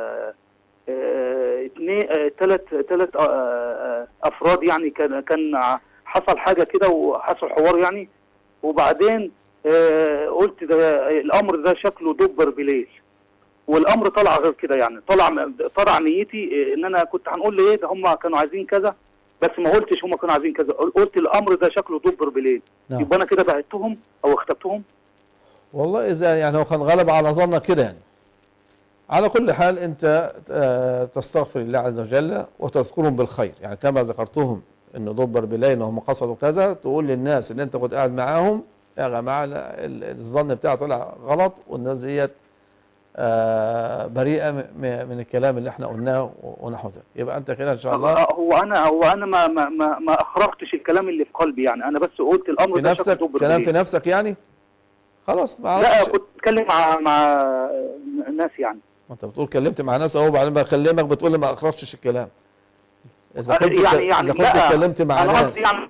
آه اتنين آه تلت تلت آه آه افراد يعني كان كان ع- حصل حاجه كده وحصل حوار يعني وبعدين آه قلت ده الامر ده شكله دبر بليل والامر طلع غير كده يعني طلع طلع نيتي آه، ان انا كنت هنقول ليه ده هم كانوا عايزين كذا بس ما قلتش هم كانوا عايزين كذا قلت الامر ده شكله دبر بليل نعم. يبقى انا كده بعدتهم او اختبتهم والله إذا يعني هو كان غلب على ظنك كده يعني على كل حال أنت آه، تستغفر الله عز وجل وتذكرهم بالخير يعني كما ذكرتهم أنه دبر بليل وهم قصدوا كذا تقول للناس اللي أنت كنت قاعد معاهم يا جماعة لا، ال- الظن بتاعه طلع غلط والناس ديت آه، بريئة م- م- من الكلام اللي احنا قلناه ونحو ذلك يبقى انت كده ان شاء الله آه، هو انا هو انا ما ما ما, ما اخرجتش الكلام اللي في قلبي يعني انا بس قلت الامر في ده شكله نفسك دبر كلام في بليه. نفسك يعني خلاص ما لا اعرفش كنت بتكلم مع مع ناس يعني ما انت بتقول كلمت مع ناس اهو بعدين بكلمك بتقول لي ما اخرجتش الكلام اذا آه، كنت يعني يعني اذا كنت لا اتكلمت مع انا ناس قصدي يعني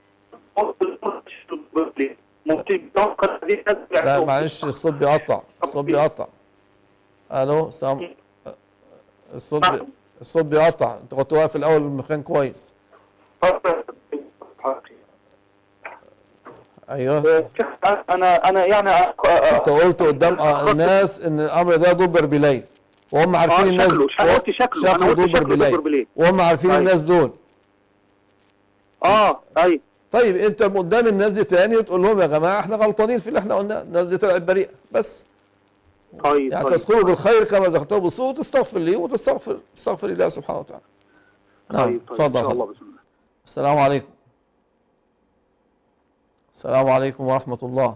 ممكن لا معلش الصوت بيقطع الصوت بيقطع الو السلام الصوت بي... الصوت بيقطع انت كنت واقف الاول المكان كويس ايوه انا انا يعني انت قلت قدام الناس ان الامر ده دبر بليل وهم عارفين آه، الناس شكله- أنا قلت شكله، أنا شكله قلت دبر شكله دبر بليل بليل. وهم عارفين طيب. الناس دول اه ايوه طيب انت قدام الناس دي تاني وتقول لهم يا جماعه احنا غلطانين في اللي احنا قلناه الناس دي طلعت بريئه بس طيب يعني طيب. تذكروا بالخير كما ذكرتوا بالسوء وتستغفر لي وتستغفر تستغفر الله سبحانه وتعالى نعم طيب طيب اتفضل ان شاء الله حضرتك. بسم الله السلام عليكم السلام عليكم ورحمة الله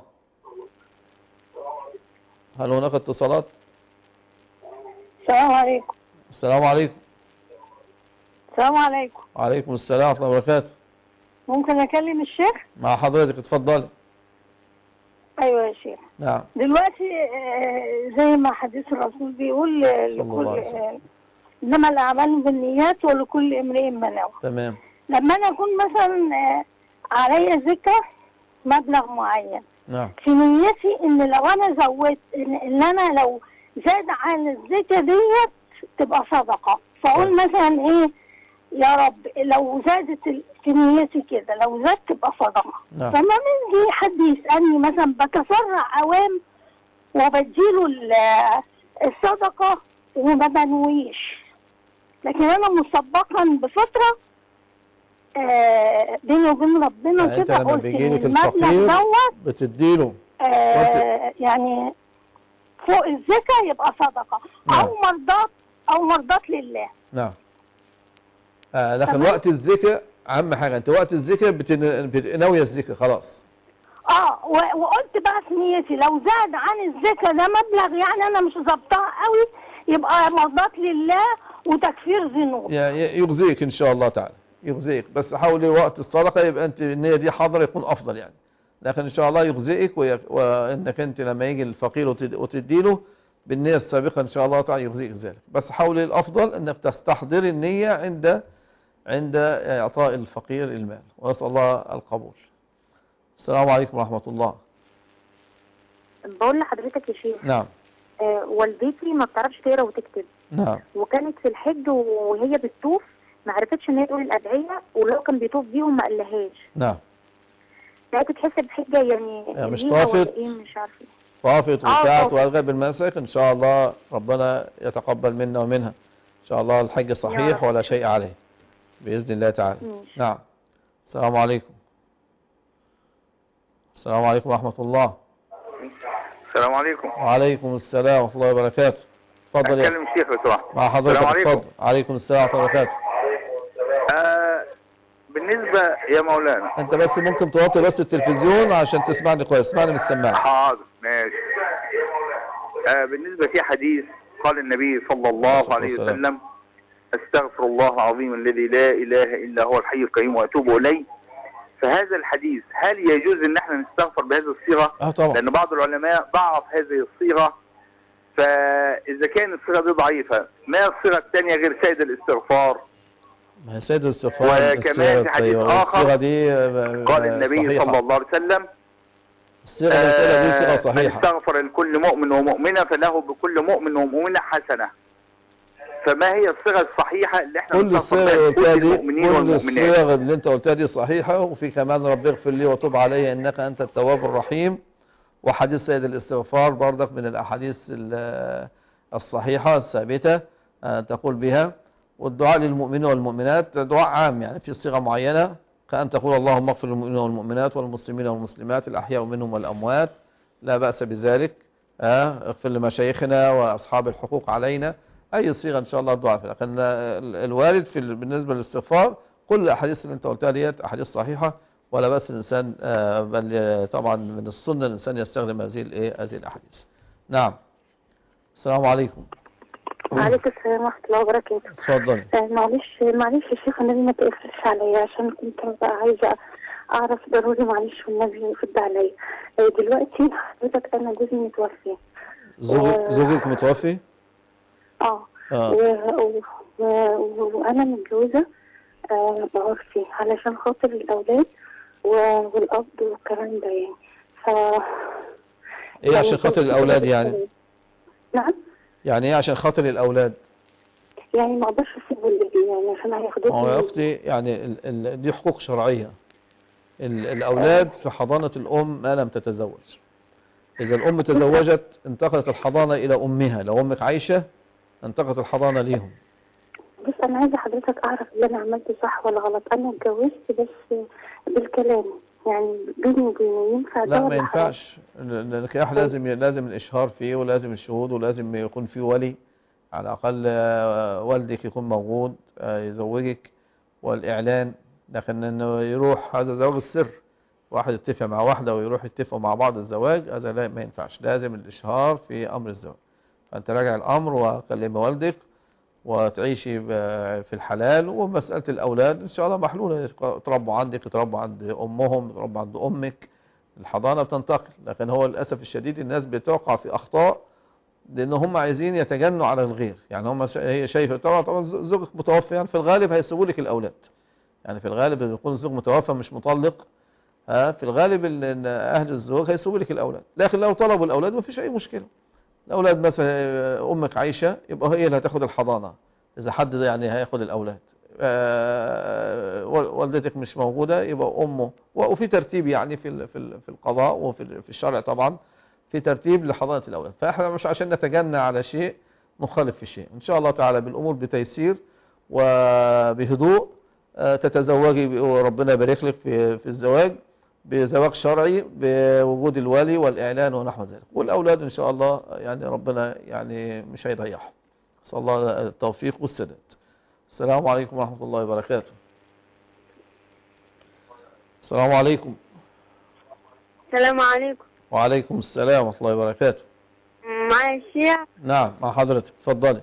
هل هناك اتصالات السلام عليكم السلام عليكم السلام عليكم وعليكم السلام ورحمة الله وبركاته ممكن اكلم الشيخ مع حضرتك اتفضلي ايوه يا شيخ نعم دلوقتي آه، زي ما حديث الرسول بيقول آه، صلى الله عليه لكل وسلم. آه، انما الاعمال بالنيات ولكل امرئ ما نوى تمام لما انا اكون مثلا آه، عليا ذكر مبلغ معين نعم في نيتي ان لو انا زودت ان, إن انا لو زاد عن الزكاة ديت تبقى صدقة فاقول مثلا ايه يا رب لو زادت ال- في نيتي كده لو زاد تبقى صدقة نعم. فما يجي حد يسألني مثلا بتسرع عوام وبديله ال- الصدقة وما بنويش لكن انا مسبقا بفترة آه بيني وبين ربنا يعني انت كده لما قلت بيجي ان لك المبلغ الفقير دوت بتديله آه يعني فوق الزكاة يبقى صدقة أو مرضات أو مرضات لله نعم آه لكن تمام. وقت الذكر اهم حاجة انت وقت الذكر بتن... بت- ناوية الذكر خلاص اه و- وقلت بقى في نيتي لو زاد عن الزكاة ده مبلغ يعني أنا مش ظابطاه قوي يبقى مرضات لله وتكفير ذنوب يعني يغزيك ان شاء الله تعالى يغزيك بس حاولي وقت الصدقة يبقى انت النية دي حاضرة يكون افضل يعني لكن ان شاء الله يغزيك وي... وانك انت لما يجي الفقير وتد... وتديله بالنية السابقة ان شاء الله تعالى يغزيك ذلك بس حاولي الافضل انك تستحضري النية عند عند اعطاء الفقير المال ونسأل الله القبول السلام عليكم ورحمة الله بقول لحضرتك يا شيخ نعم آه والدتي ما بتعرفش تقرا وتكتب نعم وكانت في الحج وهي بتطوف ما عرفتش ان هي تقول الادعيه ولو كان بيطوف بيهم ما قالهاش نعم بقت تتحسب حجه يعني يعني مش ليها ولا طافت؟ ايه مش عارفه طافت آه، وسعت طافت. وألغى بالمناسك إن شاء الله ربنا يتقبل منا ومنها إن شاء الله الحج صحيح رب. ولا شيء عليه بإذن الله تعالى ماشي. نعم السلام عليكم السلام عليكم ورحمة الله السلام عليكم وعليكم السلام ورحمة الله وبركاته اتفضل يا اتكلم الشيخ لو سمحت مع حضرتك السلام عليكم. اتفضل عليكم السلام ورحمة الله وبركاته آه بالنسبة يا مولانا انت بس ممكن توطي بس التلفزيون عشان تسمعني كويس اسمعني من السماعة حاضر ماشي آه بالنسبة في حديث قال النبي صلى الله الصلاة عليه والسلام. وسلم استغفر الله العظيم الذي لا إله إلا هو الحي القيوم وأتوب إليه فهذا الحديث هل يجوز ان احنا نستغفر بهذه الصيغة اه طبعا لان بعض العلماء ضعف هذه الصيغة فاذا كانت الصيغة دي ضعيفة ما الصيغة الثانية غير سيد الاستغفار ما هي سيد الاستغفار وكمان في الصيغة- حديث أيوة، آخر الصيغة دي آه، قال آه، النبي صحيحة. صلى الله عليه وسلم الصيغة اللي بتقولها دي صيغة آه، صحيحة من استغفر لكل مؤمن ومؤمنة فله بكل مؤمن ومؤمنة حسنة فما هي الصيغة الصحيحة اللي احنا كل نستغفر الصيغ بها اللي قلتها لكل دي المؤمنين كل والمؤمنات الصيغ اللي انت قلتها دي صحيحة وفي كمان رب اغفر لي وتوب علي انك انت التواب الرحيم وحديث سيد الاستغفار برضك من الاحاديث ال- الصحيحة الثابتة آه، تقول بها والدعاء للمؤمنين والمؤمنات دعاء عام يعني في صيغة معينة كأن تقول اللهم اغفر للمؤمنين والمؤمنات والمسلمين والمسلمات الأحياء منهم والأموات لا بأس بذلك آه، اغفر لمشايخنا وأصحاب الحقوق علينا أي صيغة إن شاء الله الدعاء فيها لكن ال- الوارد في ال- بالنسبة للاستغفار كل الأحاديث اللي أنت قلتها ديت أحاديث صحيحة ولا بأس الإنسان آه، بل آه، طبعا من السنة الإنسان يستخدم هذه الإيه هذه الأحاديث نعم السلام عليكم وعليكم السلام ورحمة الله وبركاته اتفضلي آه، معلش معلش يا شيخ النبي ما تقفلش عليا عشان كنت بقى عايزة أعرف ضروري معلش والنبي يفض عليا آه، دلوقتي حضرتك أنا جوزي متوفي زوجك و- زوجك متوفي اه اه و... و... و... وأنا متجوزة آه، بعرفي علشان خاطر الأولاد و... والأب والكلام ده يعني ف ايه عشان خاطر الاولاد يعني نعم يعني ايه عشان خاطر الاولاد يعني ما أقدرش أسيبه اللي يعني عشان هياخدوه هو يا مني. اختي يعني ال ال دي حقوق شرعية ال الاولاد في حضانة الام ما لم تتزوج اذا الام تزوجت انتقلت الحضانة الى امها لو امك عايشة انتقلت الحضانة ليهم بس انا عايزه حضرتك اعرف اللي انا عملته صح ولا غلط انا اتجوزت بس بالكلام يعني بيني وبينه ينفع ده لا ما ولا حرام؟ ينفعش لأن النكاح لازم لازم الإشهار فيه ولازم الشهود ولازم يكون فيه ولي على الأقل آه، والدك يكون موجود آه، يزوجك والإعلان لكن إنه يروح هذا زواج السر واحد يتفق مع واحدة ويروح يتفقوا مع بعض الزواج هذا لا ما ينفعش لازم الإشهار في أمر الزواج فأنت راجع الأمر وكلم والدك وتعيشي ب- في الحلال ومسألة الأولاد إن شاء الله محلولة يتربوا عندك يتربوا عند أمهم يتربوا عند أمك الحضانة بتنتقل لكن هو للأسف الشديد الناس بتوقع في أخطاء لأن هم عايزين يتجنوا على الغير يعني هم شا- هي شايفة طبعا طبعا ز- زوجك متوفي يعني في الغالب هيسيبوا لك الأولاد يعني في الغالب إذا يكون الزوج متوفى مش مطلق ها في الغالب ال- إن أهل الزوج هيسيبوا لك الأولاد لكن لو طلبوا الأولاد ما فيش أي مشكلة الأولاد مثلا آه، أمك عايشة يبقى هي اللي هتاخد الحضانة إذا حد يعني هياخد الأولاد آه، وال- والدتك مش موجودة يبقى أمه و- وفي ترتيب يعني في ال- في ال- في القضاء وفي ال- في الشرع طبعا في ترتيب لحضانة الأولاد فإحنا مش عشان نتجنى على شيء نخالف في شيء إن شاء الله تعالى بالأمور بتيسير وبهدوء آه، تتزوجي وربنا يبارك لك في في الزواج بزواج شرعي بوجود الولي والإعلان ونحو ذلك والأولاد إن شاء الله يعني ربنا يعني مش هيضيعهم نسأل الله التوفيق والسداد السلام عليكم ورحمة الله وبركاته السلام عليكم السلام عليكم وعليكم السلام ورحمة الله وبركاته معايا الشيخ نعم مع حضرتك اتفضلي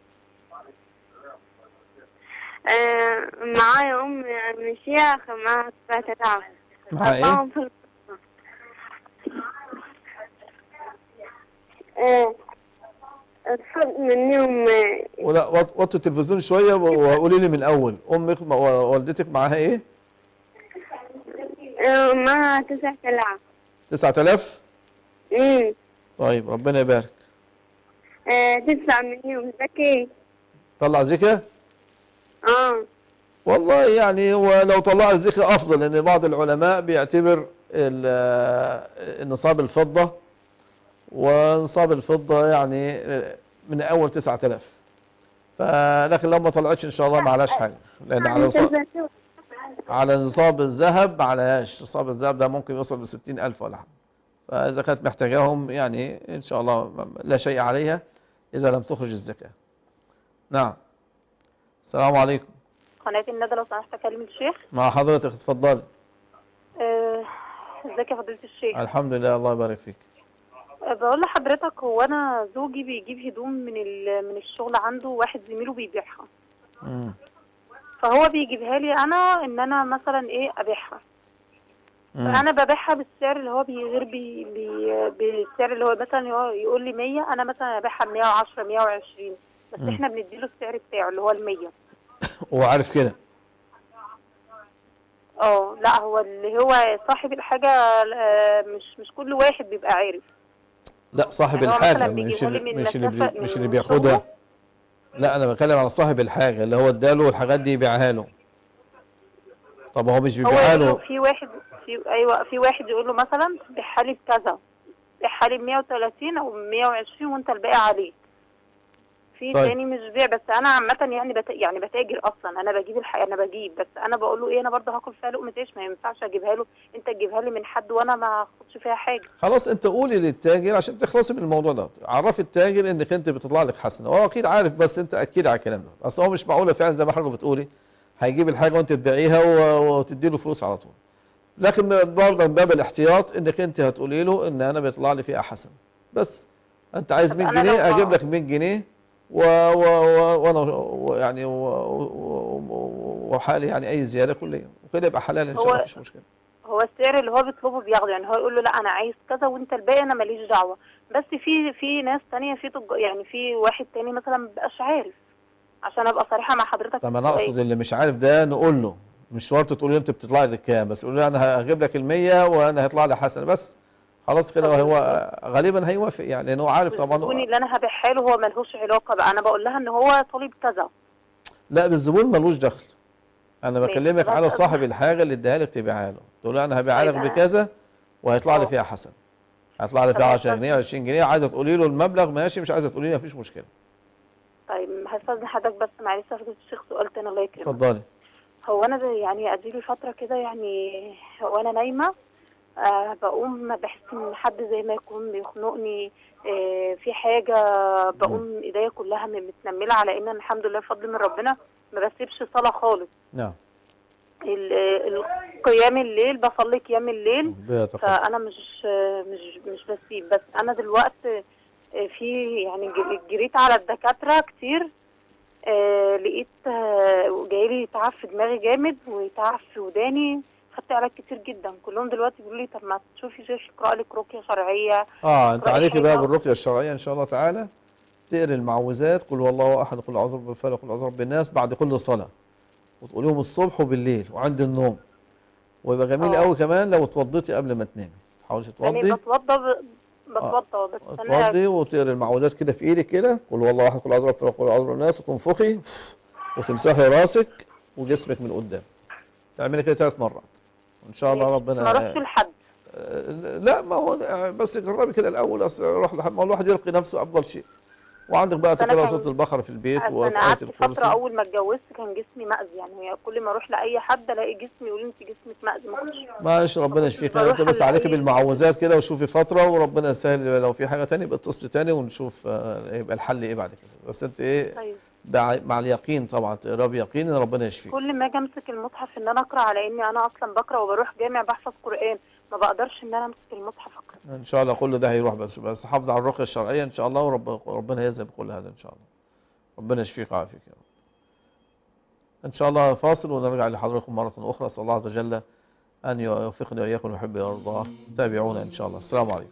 آه معايا أم من الشيخ معاها تسعة آلاف مع ايه أرقام في آه الفرق منهم آه، ولا وط- وطي التلفزيون شوية و- وقولي لي من الأول أمك م- ووالدتك معاها ايه آه، معاها تسعة آلاف تسعة آلاف أمم طيب ربنا يبارك آه، تسعة منهم ذكي طلع زكاة اه والله يعني هو لو طلع الزكاة أفضل لأن بعض العلماء بيعتبر ال- نصاب الفضة ونصاب الفضة يعني من أول تسعة آلاف فلكن لو ما طلعتش إن شاء الله ما عليهاش حاجة لأن على نصاب, على نصاب الذهب ما عليهاش نصاب الذهب ده ممكن يوصل لستين ألف ولا حاجة فإذا كانت محتاجاهم يعني إن شاء الله لا شيء عليها إذا لم تخرج الزكاة نعم السلام عليكم قناة الندى لو سمحت أكلم الشيخ مع حضرتك اتفضلي آه، ازيك يا فضيلة الشيخ الحمد لله الله يبارك فيك آه، بقول لحضرتك هو أنا زوجي بيجيب هدوم من ال- من الشغل عنده واحد زميله بيبيعها مم. فهو بيجيبها لي أنا إن أنا مثلا إيه أبيعها مم. فأنا ببيعها بالسعر اللي هو بيغير بي بي بالسعر اللي هو مثلا هو يقول لي 100 أنا مثلا أبيعها ب 110 120 بس مم. إحنا بنديله السعر بتاعه اللي هو ال 100 هو عارف كده اه لا هو اللي هو صاحب الحاجة آه، مش مش كل واحد بيبقى عارف لا صاحب يعني هو الحاجة مثلا مش بيجيبوا لي اللي من مش اللي, مسافة- بي... مش من اللي بياخدها لا انا بتكلم على صاحب الحاجة اللي هو اداله الحاجات دي يبيعها له طب هو مش هو بيبيعها يقول له له في واحد في ايوه في واحد يقول له مثلا بيعها لي بكذا بيعها لي ب 130 او 120 وانت الباقي عليك في طيب. تاني مش بيع بس انا عامه يعني بت... يعني بتاجر اصلا انا بجيب الحاجه انا بجيب بس انا بقول له ايه انا برضه هاكل فيها لقمه عيش ما ينفعش اجيبها له انت تجيبها لي من حد وانا ما اخدش فيها حاجه خلاص انت قولي للتاجر عشان تخلصي من الموضوع ده عرفي التاجر انك انت بتطلع لك حسنه هو اكيد عارف بس انت اكيد على الكلام ده اصل هو مش معقوله فعلا زي ما حضرتك بتقولي هيجيب الحاجه وانت تبيعيها و- وتدي له فلوس على طول لكن برضه من باب الاحتياط انك انت هتقولي له ان انا بيطلع لي فيها حسن بس انت عايز طب 100 أنا جنيه لو- اجيب لك 100 جنيه و و و وانا و- يعني و- و- و- وحالي يعني اي زياده كل يوم وكده يبقى حلال ان شاء الله هو- مفيش مشكله هو السعر اللي هو بيطلبه بياخده يعني هو يقول له لا انا عايز كذا وانت الباقي انا ماليش دعوه بس في في ناس تانية في تج... يعني في واحد تاني مثلا مبقاش عارف عشان ابقى صريحه مع حضرتك طب في انا السؤال. اقصد اللي مش عارف ده نقول له مش شرط تقول له انت بتطلع لي كام بس قول له انا هجيب لك ال 100 وانا هيطلع لي حسنه بس خلاص كده هو غالبا هيوافق يعني لان هو عارف طبعا الزبون هو اللي انا هبيعها له هو ملهوش علاقه بقى انا بقول لها ان هو طالب كذا لا بالزبون ملوش دخل انا ماشي، بكلمك خلاص على أصبح. صاحب الحاجه اللي اديها لك تبيعها له تقول له انا هبيعها لك طيب، أنا- بكذا وهيطلع لي أه. فيها حسنه هيطلع لي فيها طب 10 جنيه 20 جنيه عايزه تقولي له المبلغ ماشي مش عايزه تقولي لي مفيش مشكله طيب هستاذن حضرتك بس معلش يا فضيله الشيخ سؤال تاني الله يكرمك اتفضلي هو انا زي- يعني اديله فتره كده يعني وانا نايمه آه بقوم بحس ان حد زي ما يكون بيخنقني آه في حاجه بقوم ايديا كلها م- متنمله على ان أنا الحمد لله بفضل من ربنا ما بسيبش صلاه خالص نعم ال- ال- قيام الليل بصلي قيام الليل بيتقبل. فانا مش مش مش بسيب بس انا دلوقتي في يعني ج- جريت على الدكاتره كتير آه، لقيت آه، جايلي تعب في دماغي جامد وتعب في وداني خدت علاج كتير جدا كلهم دلوقتي بيقولوا لي طب ما تشوفي شيخ يقرا لك رقيه شرعيه اه انت رأي عليك بقى حاجة. بالرقيه الشرعيه ان شاء الله تعالى تقري المعوذات قل هو الله احد قل اعوذ برب الفلق قل اعوذ برب الناس بعد كل صلاه وتقوليهم الصبح وبالليل وعند النوم ويبقى جميل آه. قوي كمان لو اتوضيتي قبل ما تنامي تحاولي يعني تتوضي بتوضى ب- بتوضى بس انا تتوضي وتقري المعوذات كده في ايدك كده قل هو الله احد قل اعوذ برب الفلق قل اعوذ برب الناس وتنفخي وتمسحي راسك وجسمك من قدام تعملي كده ثلاث مرات وان شاء الله ربنا ما اروحش لحد آه، لا ما هو بس جربي كده الاول أصل روح لحد ما هو الواحد يلقي نفسه افضل شيء وعندك بقى بس أنا تقرا كان- سوره البقره في البيت انا وآية قعدت فتره الكرسي اول ما اتجوزت كان جسمي مأذي يعني هي كل ما اروح لاي حد الاقي جسمي يقول لي انت جسمك مأذي ما كنتش معلش ربنا يشفيك بروح انت بس عليك ألاقي- بالمعوذات كده وشوفي فتره وربنا يسهل لو في حاجه تانية يبقى اتصلي تاني ونشوف آه، يبقى الحل ايه بعد كده بس انت ايه طيب بع- مع اليقين طبعا تقرا بيقين ان ربنا يشفيك كل ما اجي امسك المصحف ان انا اقرا على اني انا اصلا بقرا وبروح جامع بحفظ قران ما بقدرش ان انا امسك المصحف اقرا ان شاء الله كل ده هيروح بس بس حافظ على الرقيه الشرعيه ان شاء الله ورب وربنا يذهب كل هذا ان شاء الله ربنا يشفيك ويعافيك يا رب ان شاء الله فاصل ونرجع لحضراتكم مره اخرى اسال الله عز وجل ان يوفقني واياكم ويحب ويرضاه تابعونا ان شاء الله السلام عليكم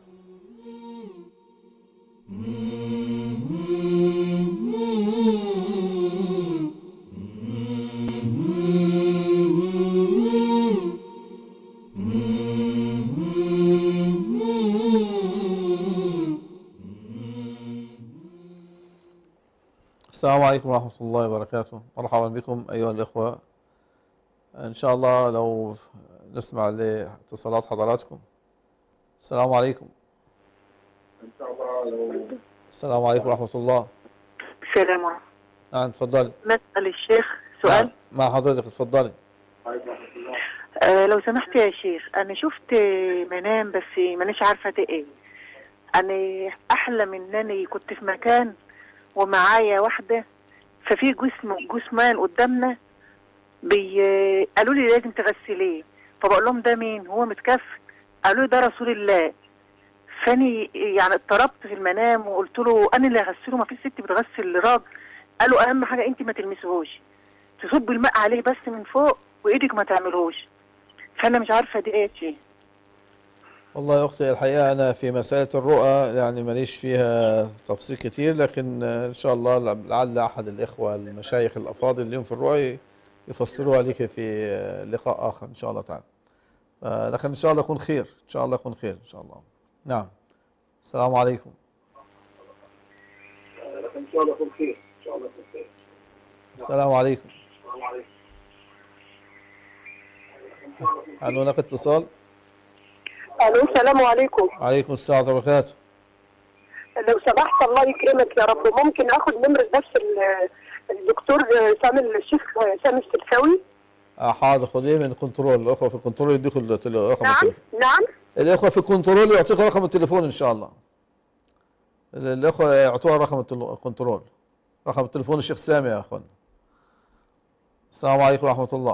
السلام عليكم ورحمة الله وبركاته مرحبا بكم أيها الإخوة إن شاء الله لو نسمع لاتصالات حضراتكم السلام عليكم ان شاء الله لو السلام عليكم ورحمة الله السلام عليكم نعم اتفضلي نسأل الشيخ سؤال مع حضرتك اتفضلي آه لو سمحت يا شيخ أنا شفت منام بس مانيش عارفة ده إيه أنا أحلم إن أنا كنت في مكان ومعايا واحدة ففي جسم جسمان قدامنا بي... قالوا لي لازم تغسليه فبقول لهم ده مين هو متكفن قالوا لي ده رسول الله فاني يعني اضطربت في المنام وقلت له انا اللي هغسله ما في ست بتغسل راجل قالوا اهم حاجه انت ما تلمسهوش تصب الماء عليه بس من فوق وايدك ما تعملهوش فانا مش عارفه دي ايه شيء والله يا أختي الحقيقة أنا في مسألة الرؤى يعني ماليش فيها تفصيل كتير لكن إن شاء الله لعل أحد الإخوة المشايخ الأفاضل اليوم في الرؤى يفسروها لك في لقاء آخر إن شاء الله تعالى آه، لكن إن شاء الله يكون خير إن شاء الله يكون خير إن شاء الله نعم السلام عليكم ان شاء الله يكون خير ان شاء الله يكون خير السلام عليكم السلام عليكم هل هناك اتصال الو السلام عليكم عليكم السلام ورحمة الله وبركاته لو سمحت الله يكرمك يا رب ممكن اخد نمرة بس ال- الدكتور سامي الشيخ سامي السلفاوي آه، حاضر خديه من الكنترول الأخوة في الكنترول يديكوا التل- رقم نعم التليفون نعم الإخوة في الكنترول يعطيك رقم التليفون إن شاء الله ال- الإخوة يعطوها رقم التل- الكنترول رقم التليفون الشيخ سامي يا أخوان السلام عليكم ورحمة الله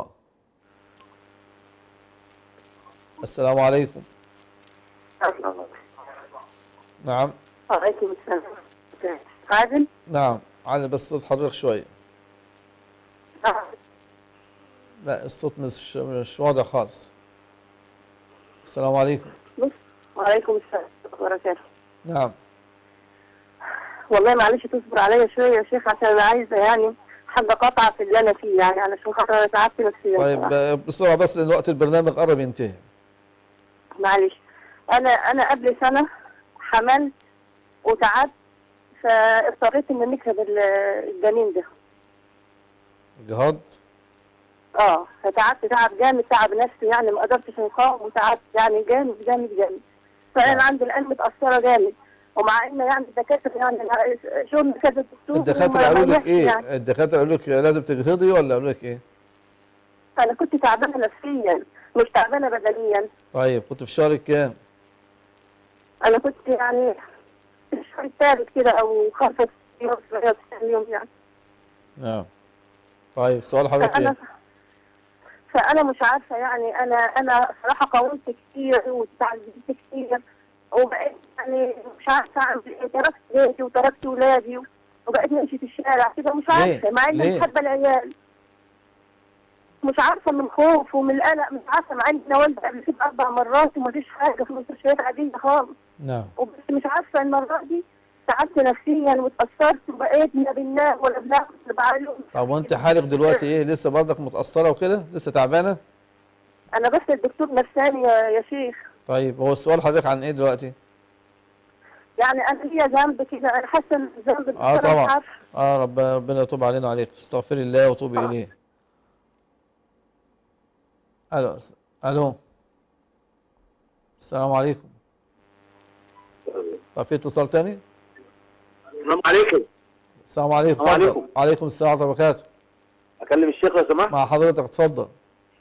السلام عليكم نعم وعليكم السلام عادل نعم علي بس صوت حضرتك شوية آه. لا الصوت مش مش واضح خالص السلام عليكم بص وعليكم السلام ورحمة الله وبركاته نعم والله معلش تصبر عليا شوية يا شيخ عشان أنا عايزة يعني حاجة قطعة في اللي أنا فيه يعني علشان خاطر أنا تعبت نفسيا طيب صراحة. آه، بسرعة بس لأن وقت البرنامج قرب ينتهي معلش أنا أنا قبل سنة حملت وتعبت فاضطريت إن نكسب ال- الجنين ده جهاد اه فتعبت تعب جامد تعب نفسي يعني ما قدرتش انقاوم وتعبت يعني جامد جامد جامد فانا عندي الان متاثره جامد ومع ان يعني الدكاتره يعني شغل كذا دكتور الدكاترة وما- قالوا ما لك يحكي ايه يعني. الدكاترة قالوا لك لازم تجهضي ولا قالوا لك ايه انا كنت تعبانه نفسيا مش تعبانه بدنيا طيب كنت في شهر كام انا كنت يعني في الشهر الثالث كده او خمسة يوم يوم يعني نعم طيب سؤال حضرتك فانا ايه فانا مش عارفه يعني انا انا صراحه قاومت كتير وتعذبت كتير وبقيت يعني مش عارفه اعمل ايه تركت بيتي وتركت ولادي وبقيت امشي في الشارع كده مش ليه؟ عارفه مع اني ليه؟ بحب العيال مش عارفه من الخوف ومن القلق مش عارفه مع اني انا والده قبل كده اربع مرات ومفيش حاجه في مستشفيات عاديه خالص نعم وبس مش عارفه المره دي تعبت نفسيا واتاثرت وبقيت لا بننام ولا بناكل ولا بعمل طب وانت حالك دلوقتي ايه لسه برضك متأثرة وكده لسه تعبانة انا بس الدكتور نفساني يا, يا شيخ طيب هو السؤال حضرتك عن ايه دلوقتي يعني انا ليا ذنب كده انا حاسه ان الذنب ده اه أنا مش طبعا عارفة. اه رب ربنا يتوب علينا وعليك استغفري الله وتوبي اليه الو الو السلام عليكم طب في اتصال تاني السلام عليكم السلام عليكم السلام اتفضل. عليكم. عليكم السلام ورحمه الله وبركاته اكلم الشيخ لو سمحت مع حضرتك اتفضل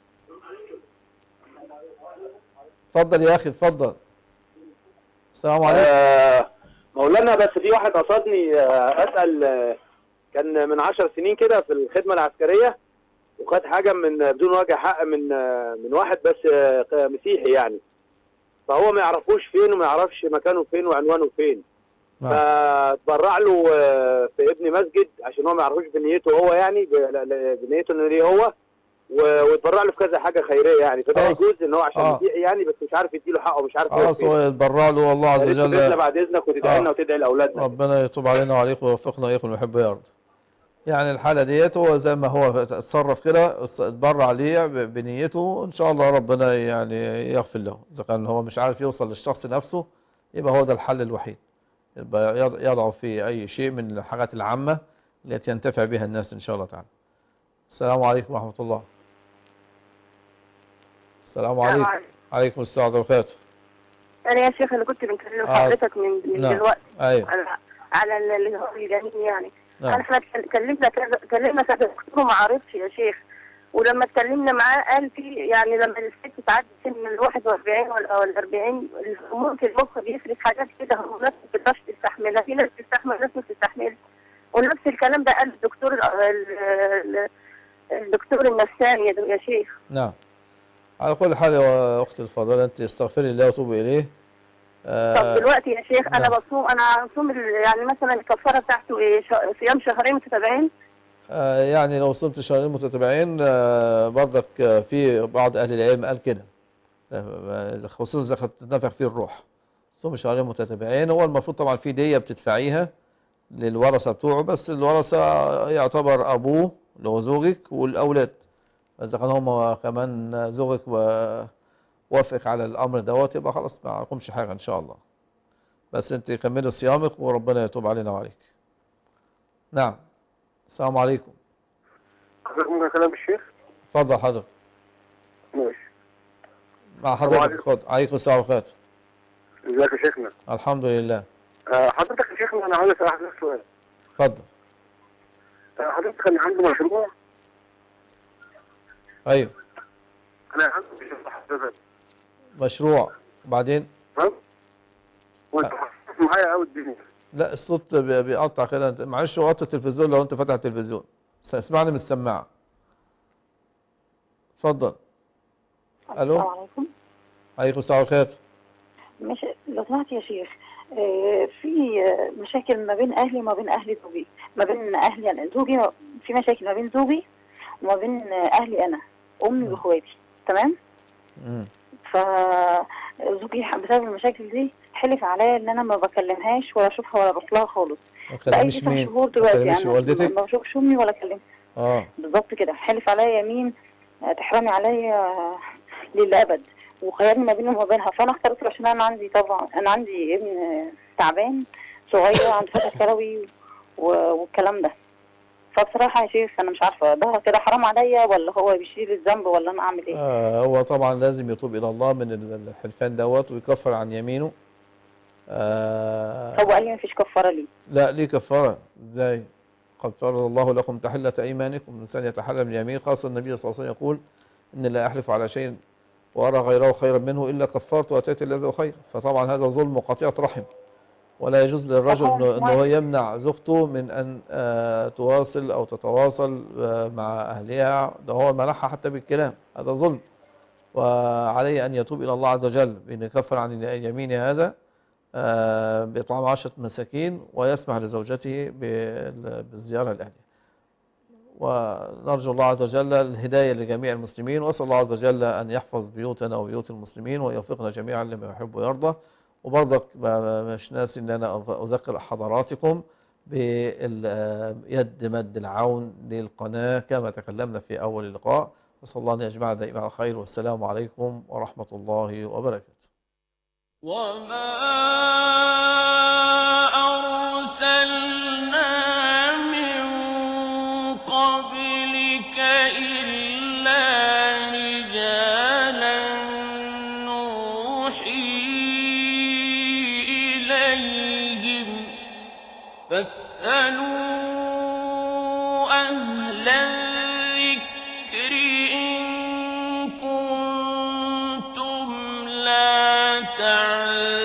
اتفضل يا اخي اتفضل السلام عليكم آه مولانا بس في واحد قصدني آه اسال آه كان من عشر سنين كده في الخدمه العسكريه وخد حاجه من بدون وجه حق من آه من واحد بس آه مسيحي يعني فهو ما يعرفوش فين وما يعرفش مكانه فين وعنوانه فين فتبرع له آه، في ابن مسجد عشان هو ما يعرفوش بنيته هو يعني ب- ل- ل- بنيته انه ليه هو و- ويتبرع له في كذا حاجه خيريه يعني فده خلاص. يجوز ان هو عشان آه. مسيحي يعني بس مش عارف يديله حقه مش عارف هو خلاص فين. هو يتبرع له والله عز يا ريت تدعي لنا وجل بعد اذنك وتدعي لنا آه. وتدعي لاولادنا ربنا يتوب علينا وعليكم ويوفقنا وإياكم ويحب ويرضى يعني الحالة ديت هو زي ما هو اتصرف كده اتبرع ليه ب- بنيته إن شاء الله ربنا يعني يغفر له إذا كان هو مش عارف يوصل للشخص نفسه يبقى هو ده الحل الوحيد يبقى يض- يضع في أي شيء من الحاجات العامة التي ينتفع بها الناس إن شاء الله تعالى السلام عليكم ورحمة الله السلام عليكم عليكم السلام ورحمة الله وبركاته انا يا شيخ انا كنت بكلم آه. حضرتك من من نعم. دلوقتي أيوه على على اللي هو الجنين يعني نعم. انا احنا كلمنا كذا كلمنا كذا دكتور ما عرفش يا شيخ ولما اتكلمنا معاه قال في يعني لما الست تعدي سن ال 41 ولا ولا 40 ممكن المخ بيفرز حاجات كده هرمونات ما بتقدرش تستحملها في ناس بتستحمل ناس ما بتستحملش ونفس الكلام ده قال الدكتور ال- ال- الدكتور النفساني يا يا شيخ نعم على كل حال يا أختي الفاضلة أنت استغفري الله وتوبي إليه آه، طب دلوقتي يا شيخ انا نعم. بصوم انا بصوم ال- يعني مثلا الكفاره بتاعته ايه ش- صيام شهرين متتابعين آه، يعني لو صمت شهرين متتابعين آه، برضك آه، في بعض أهل العلم قال كده آه، خصوصا إذا كانت تنفخ فيه الروح صوم شهرين متتابعين هو المفروض طبعا في دية بتدفعيها للورثة بتوعه بس الورثة يعتبر أبوه اللي هو زوجك والأولاد إذا كان هم كمان زوجك ووافق على الأمر دوت يبقى خلاص ما عليكمش حاجة إن شاء الله بس أنت كملي صيامك وربنا يتوب علينا وعليك نعم السلام عليكم حضرتك ممكن كلام الشيخ؟ اتفضل حضرتك ماشي مع حضرتك اتفضل عليكم السلام ورحمة الله ازيك يا شيخنا؟ الحمد لله آه، حضرتك يا شيخنا انا عاوز اسال حضرتك سؤال اتفضل آه، حضرتك كان عندي مشروع ايوه انا عندي مشروع حضرتك مشروع وبعدين تمام؟ وانت معايا قوي الدنيا لا الصوت بي- بيقطع كده انت معلش وطي التلفزيون لو انت فاتح التلفزيون س- اسمعني من السماعة اتفضل السلام الو عليكم عليكم السلام ورحمة الله مش لو سمحت يا شيخ آه، في آه، مشاكل ما بين اهلي وما بين اهل زوجي ما بين اهلي يعني زوجي في مشاكل ما بين زوجي وما بين آه، اهلي انا امي واخواتي تمام مم. فزوجي بسبب المشاكل دي حلف عليا ان انا ما بكلمهاش ولا اشوفها ولا اروح لها خالص ما بقالي تكلميش تسع مين شهور ما دلوقتي تكلميش يعني والدتك ما بشوفش امي ولا اكلمها اه بالظبط كده حلف عليا يمين آه، تحرمي عليا للابد وخيرني ما بينه وما بينها فانا اخترت عشان انا عندي طبعا انا عندي ابن آه، تعبان صغير عنده فتح كلوي و- والكلام ده فبصراحة يا شيخ أنا مش عارفة ده كده حرام عليا ولا هو بيشيل الذنب ولا أنا أعمل إيه؟ آه هو طبعا لازم يتوب إلى الله من ال- الحلفان دوت ويكفر عن يمينه آه هو قال لي مفيش كفارة ليه؟ لا ليه كفارة ازاي قد فرض الله لكم تحلة أيمانكم الإنسان يتحلى من اليمين خاصة النبي صلى الله عليه وسلم يقول إن لا أحلف على شيء وأرى غيره خيرا منه إلا كفرت وأتيت الذي هو خير فطبعا هذا ظلم وقطيعة رحم ولا يجوز للرجل طبعاً. إنه إنه هو يمنع زوجته من أن آه، تواصل أو تتواصل آه، مع أهلها ده هو منعها حتى بالكلام هذا ظلم وعليه أن يتوب إلى الله عز وجل بأن يكفر عن اليمين هذا آه، بإطعام عشرة مساكين ويسمح لزوجته بال- بالزيارة لأهلها ونرجو الله عز وجل الهداية لجميع المسلمين وأسأل الله عز وجل أن يحفظ بيوتنا وبيوت المسلمين ويوفقنا جميعا لما يحب ويرضى وبرضك ما- ما- مش ناسي أن أنا أذكر حضراتكم بيد مد العون للقناة كما تكلمنا في أول اللقاء أسأل الله أن يجمعنا دائما على خير والسلام عليكم ورحمة الله وبركاته وما أرسلنا من قبلك إلا رجالا نوحي إليهم فاسألوا أهل الذكر إن كنتم لا تعلمون